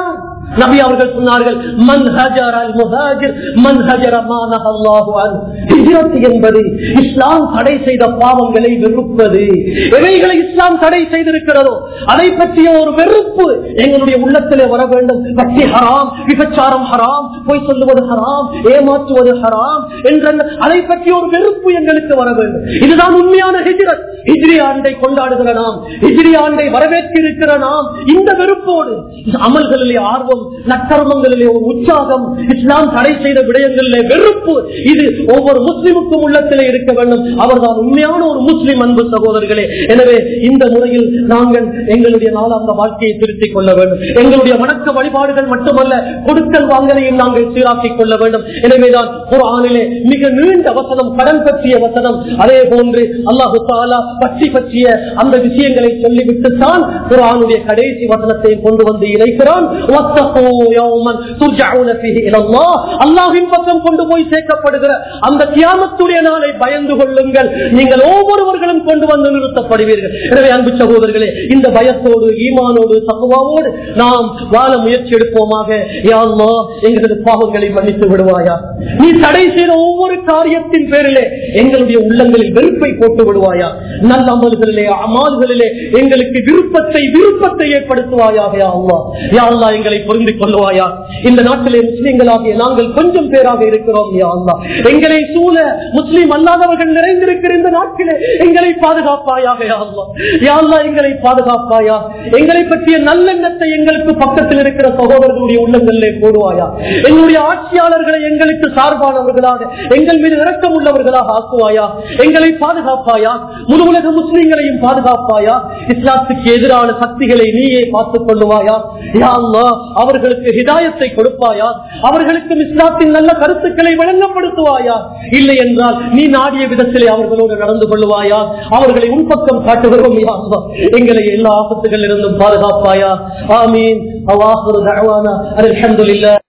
நபி அவர்கள் சொன்னார்கள் மன் ஹஜர் அல் முஹாஜிர் மன் ஹஜர மானஹ அல்லாஹு அன்ஹு. ஹிஜ்ரத் என்பது இஸ்லாம் தடை செய்த பாவங்களை வெறுப்பது எவைகளை இஸ்லாம் தடை செய்திருக்கிறதோ அதை பற்றிய ஒரு வெறுப்பு எங்களுடைய உள்ளத்திலே வர வேண்டும் பக்தி ஹராம் விபச்சாரம் ஹராம் பொய் சொல்லுவது ஹராம் ஏமாற்றுவது ஹராம் என்ற அந்த- அதை பற்றிய ஒரு வெறுப்பு எங்களுக்கு வர வேண்டும் இதுதான் உண்மையான ஹிஜ்ரத் ஹிஜ்ரி ஆண்டை கொண்டாடுகிற நாம் ஹிஜ்ரி ஆண்டை வரவேற்றிருக்கிற நாம் இந்த வெறுப்போடு அமல்களிலே ஆர்வம் நற்கர்மங்களிலே ஒரு உற்சாகம் இஸ்லாம் தடை செய்த விடயங்களிலே வெறுப்பு இது ஒவ்வொரு முஸ்லிமுக்கும் உள்ளத்திலே இருக்க வேண்டும் அவர்தான் உண்மையான ஒரு முஸ்லிம் அன்பு சகோதரர்களே எனவே இந்த முறையில் நாங்கள் எங்களுடைய நாளாந்த வாழ்க்கையை திருத்திக் கொள்ள வேண்டும் எங்களுடைய வணக்க வழிபாடுகள் மட்டுமல்ல கொடுக்கல் வாங்கலையும் நாங்கள் சீராக்கிக் கொள்ள வேண்டும் எனவேதான் ஒரு ஆணிலே மிக நீண்ட வசனம் கடன் பற்றிய வசனம் அதே போன்று அல்லாஹு தாலா பற்றி பற்றிய அந்த விஷயங்களை சொல்லிவிட்டு தான் குரானுடைய கடைசி வசனத்தை கொண்டு வந்து இணைக்கிறான் "வத்தகூ யௌமன் துர்ஜஊன ஃபீஹி இலல்லாஹ்." அல்லாஹ்வின் பக்கம் கொண்டு போய் சேர்க்கப்படுகிற அந்த கியாமத்துடைய நாளை பயந்து கொள்ளுங்கள் நீங்கள் ஒவ்வொருவர்களும் கொண்டு வந்து நிறுத்தப்படுவீர்கள் எனவே அன்பு சகோதரர்களே இந்த பயத்தோடு ஈமானோடு தகுவாவோடு நாம் வாழ முயற்சி எடுப்போமாக யா அல்லாஹ் எங்களது பாவங்களை மன்னித்து விடுவாயா நீ தடை செய்த ஒவ்வொரு காரியத்தின் பேரிலே எங்களுடைய உள்ளங்களில் வெறுப்பை போட்டு விடுவாயா நல்ல அமல்களிலே அமால்களிலே எங்களுக்கு விருப்பத்தை விருப்பத்தை ஏற்படுத்துவாயாக யா அல்லாஹ் யா அல்லாஹ் எங்களை புரிந்து கொள்வாயா இந்த நாட்டிலே முஸ்லிம்களாகிய நாங்கள் கொஞ்சம் பேராக இருக்கிறோம் யா அல்லாஹ் எங்களை சூழ முஸ்லிம் அல்லாதவர்கள் நிறைந்திருக்கிற இந்த நாட்டிலே எங்களை பாதுகாப்பாயாக யா அல்லாஹ் யா அல்லாஹ் எங்களை பாதுகாப்பாயா எங்களை பற்றிய நல்லெண்ணத்தை எங்களுக்கு பக்கத்தில் இருக்கிற சகோதரர்களுடைய உள்ளங்களிலே போடுவாயா எங்களுடைய ஆட்சியாளர்களை எங்களுக்கு சார்பானவர்களாக எங்கள் மீது இரக்கம் உள்ளவர்களாக ஆக்குவாயா எங்களை பாதுகாப்பாயா முழு உலக முஸ்லிம்களையும் பாதுகாப்பாயா இஸ்லாத்துக்கு எதிரான சக்திகளை நீயே பார்த்துக் கொள்ளுவாயா யா அல்லாஹ் அவர்களுக்கு ஹிதாயத்தை கொடுப்பாயா அவர்களுக்கும் இஸ்லாத்தின் நல்ல கருத்துக்களை வழங்கப்படுத்துவாயா இல்லை என்றால் நீ நாடிய விதத்திலே அவர்களோடு நடந்து கொள்ளுவாயா அவர்களை உன்பக்கம் காட்டுகிறோம் யா அல்லாஹ் எங்களை எல்லா ஆபத்துகளிலிருந்தும் பாதுகாப்பாயா ஆமீன் அல்லாஹ் அல்ஹம்துலில்லாஹ்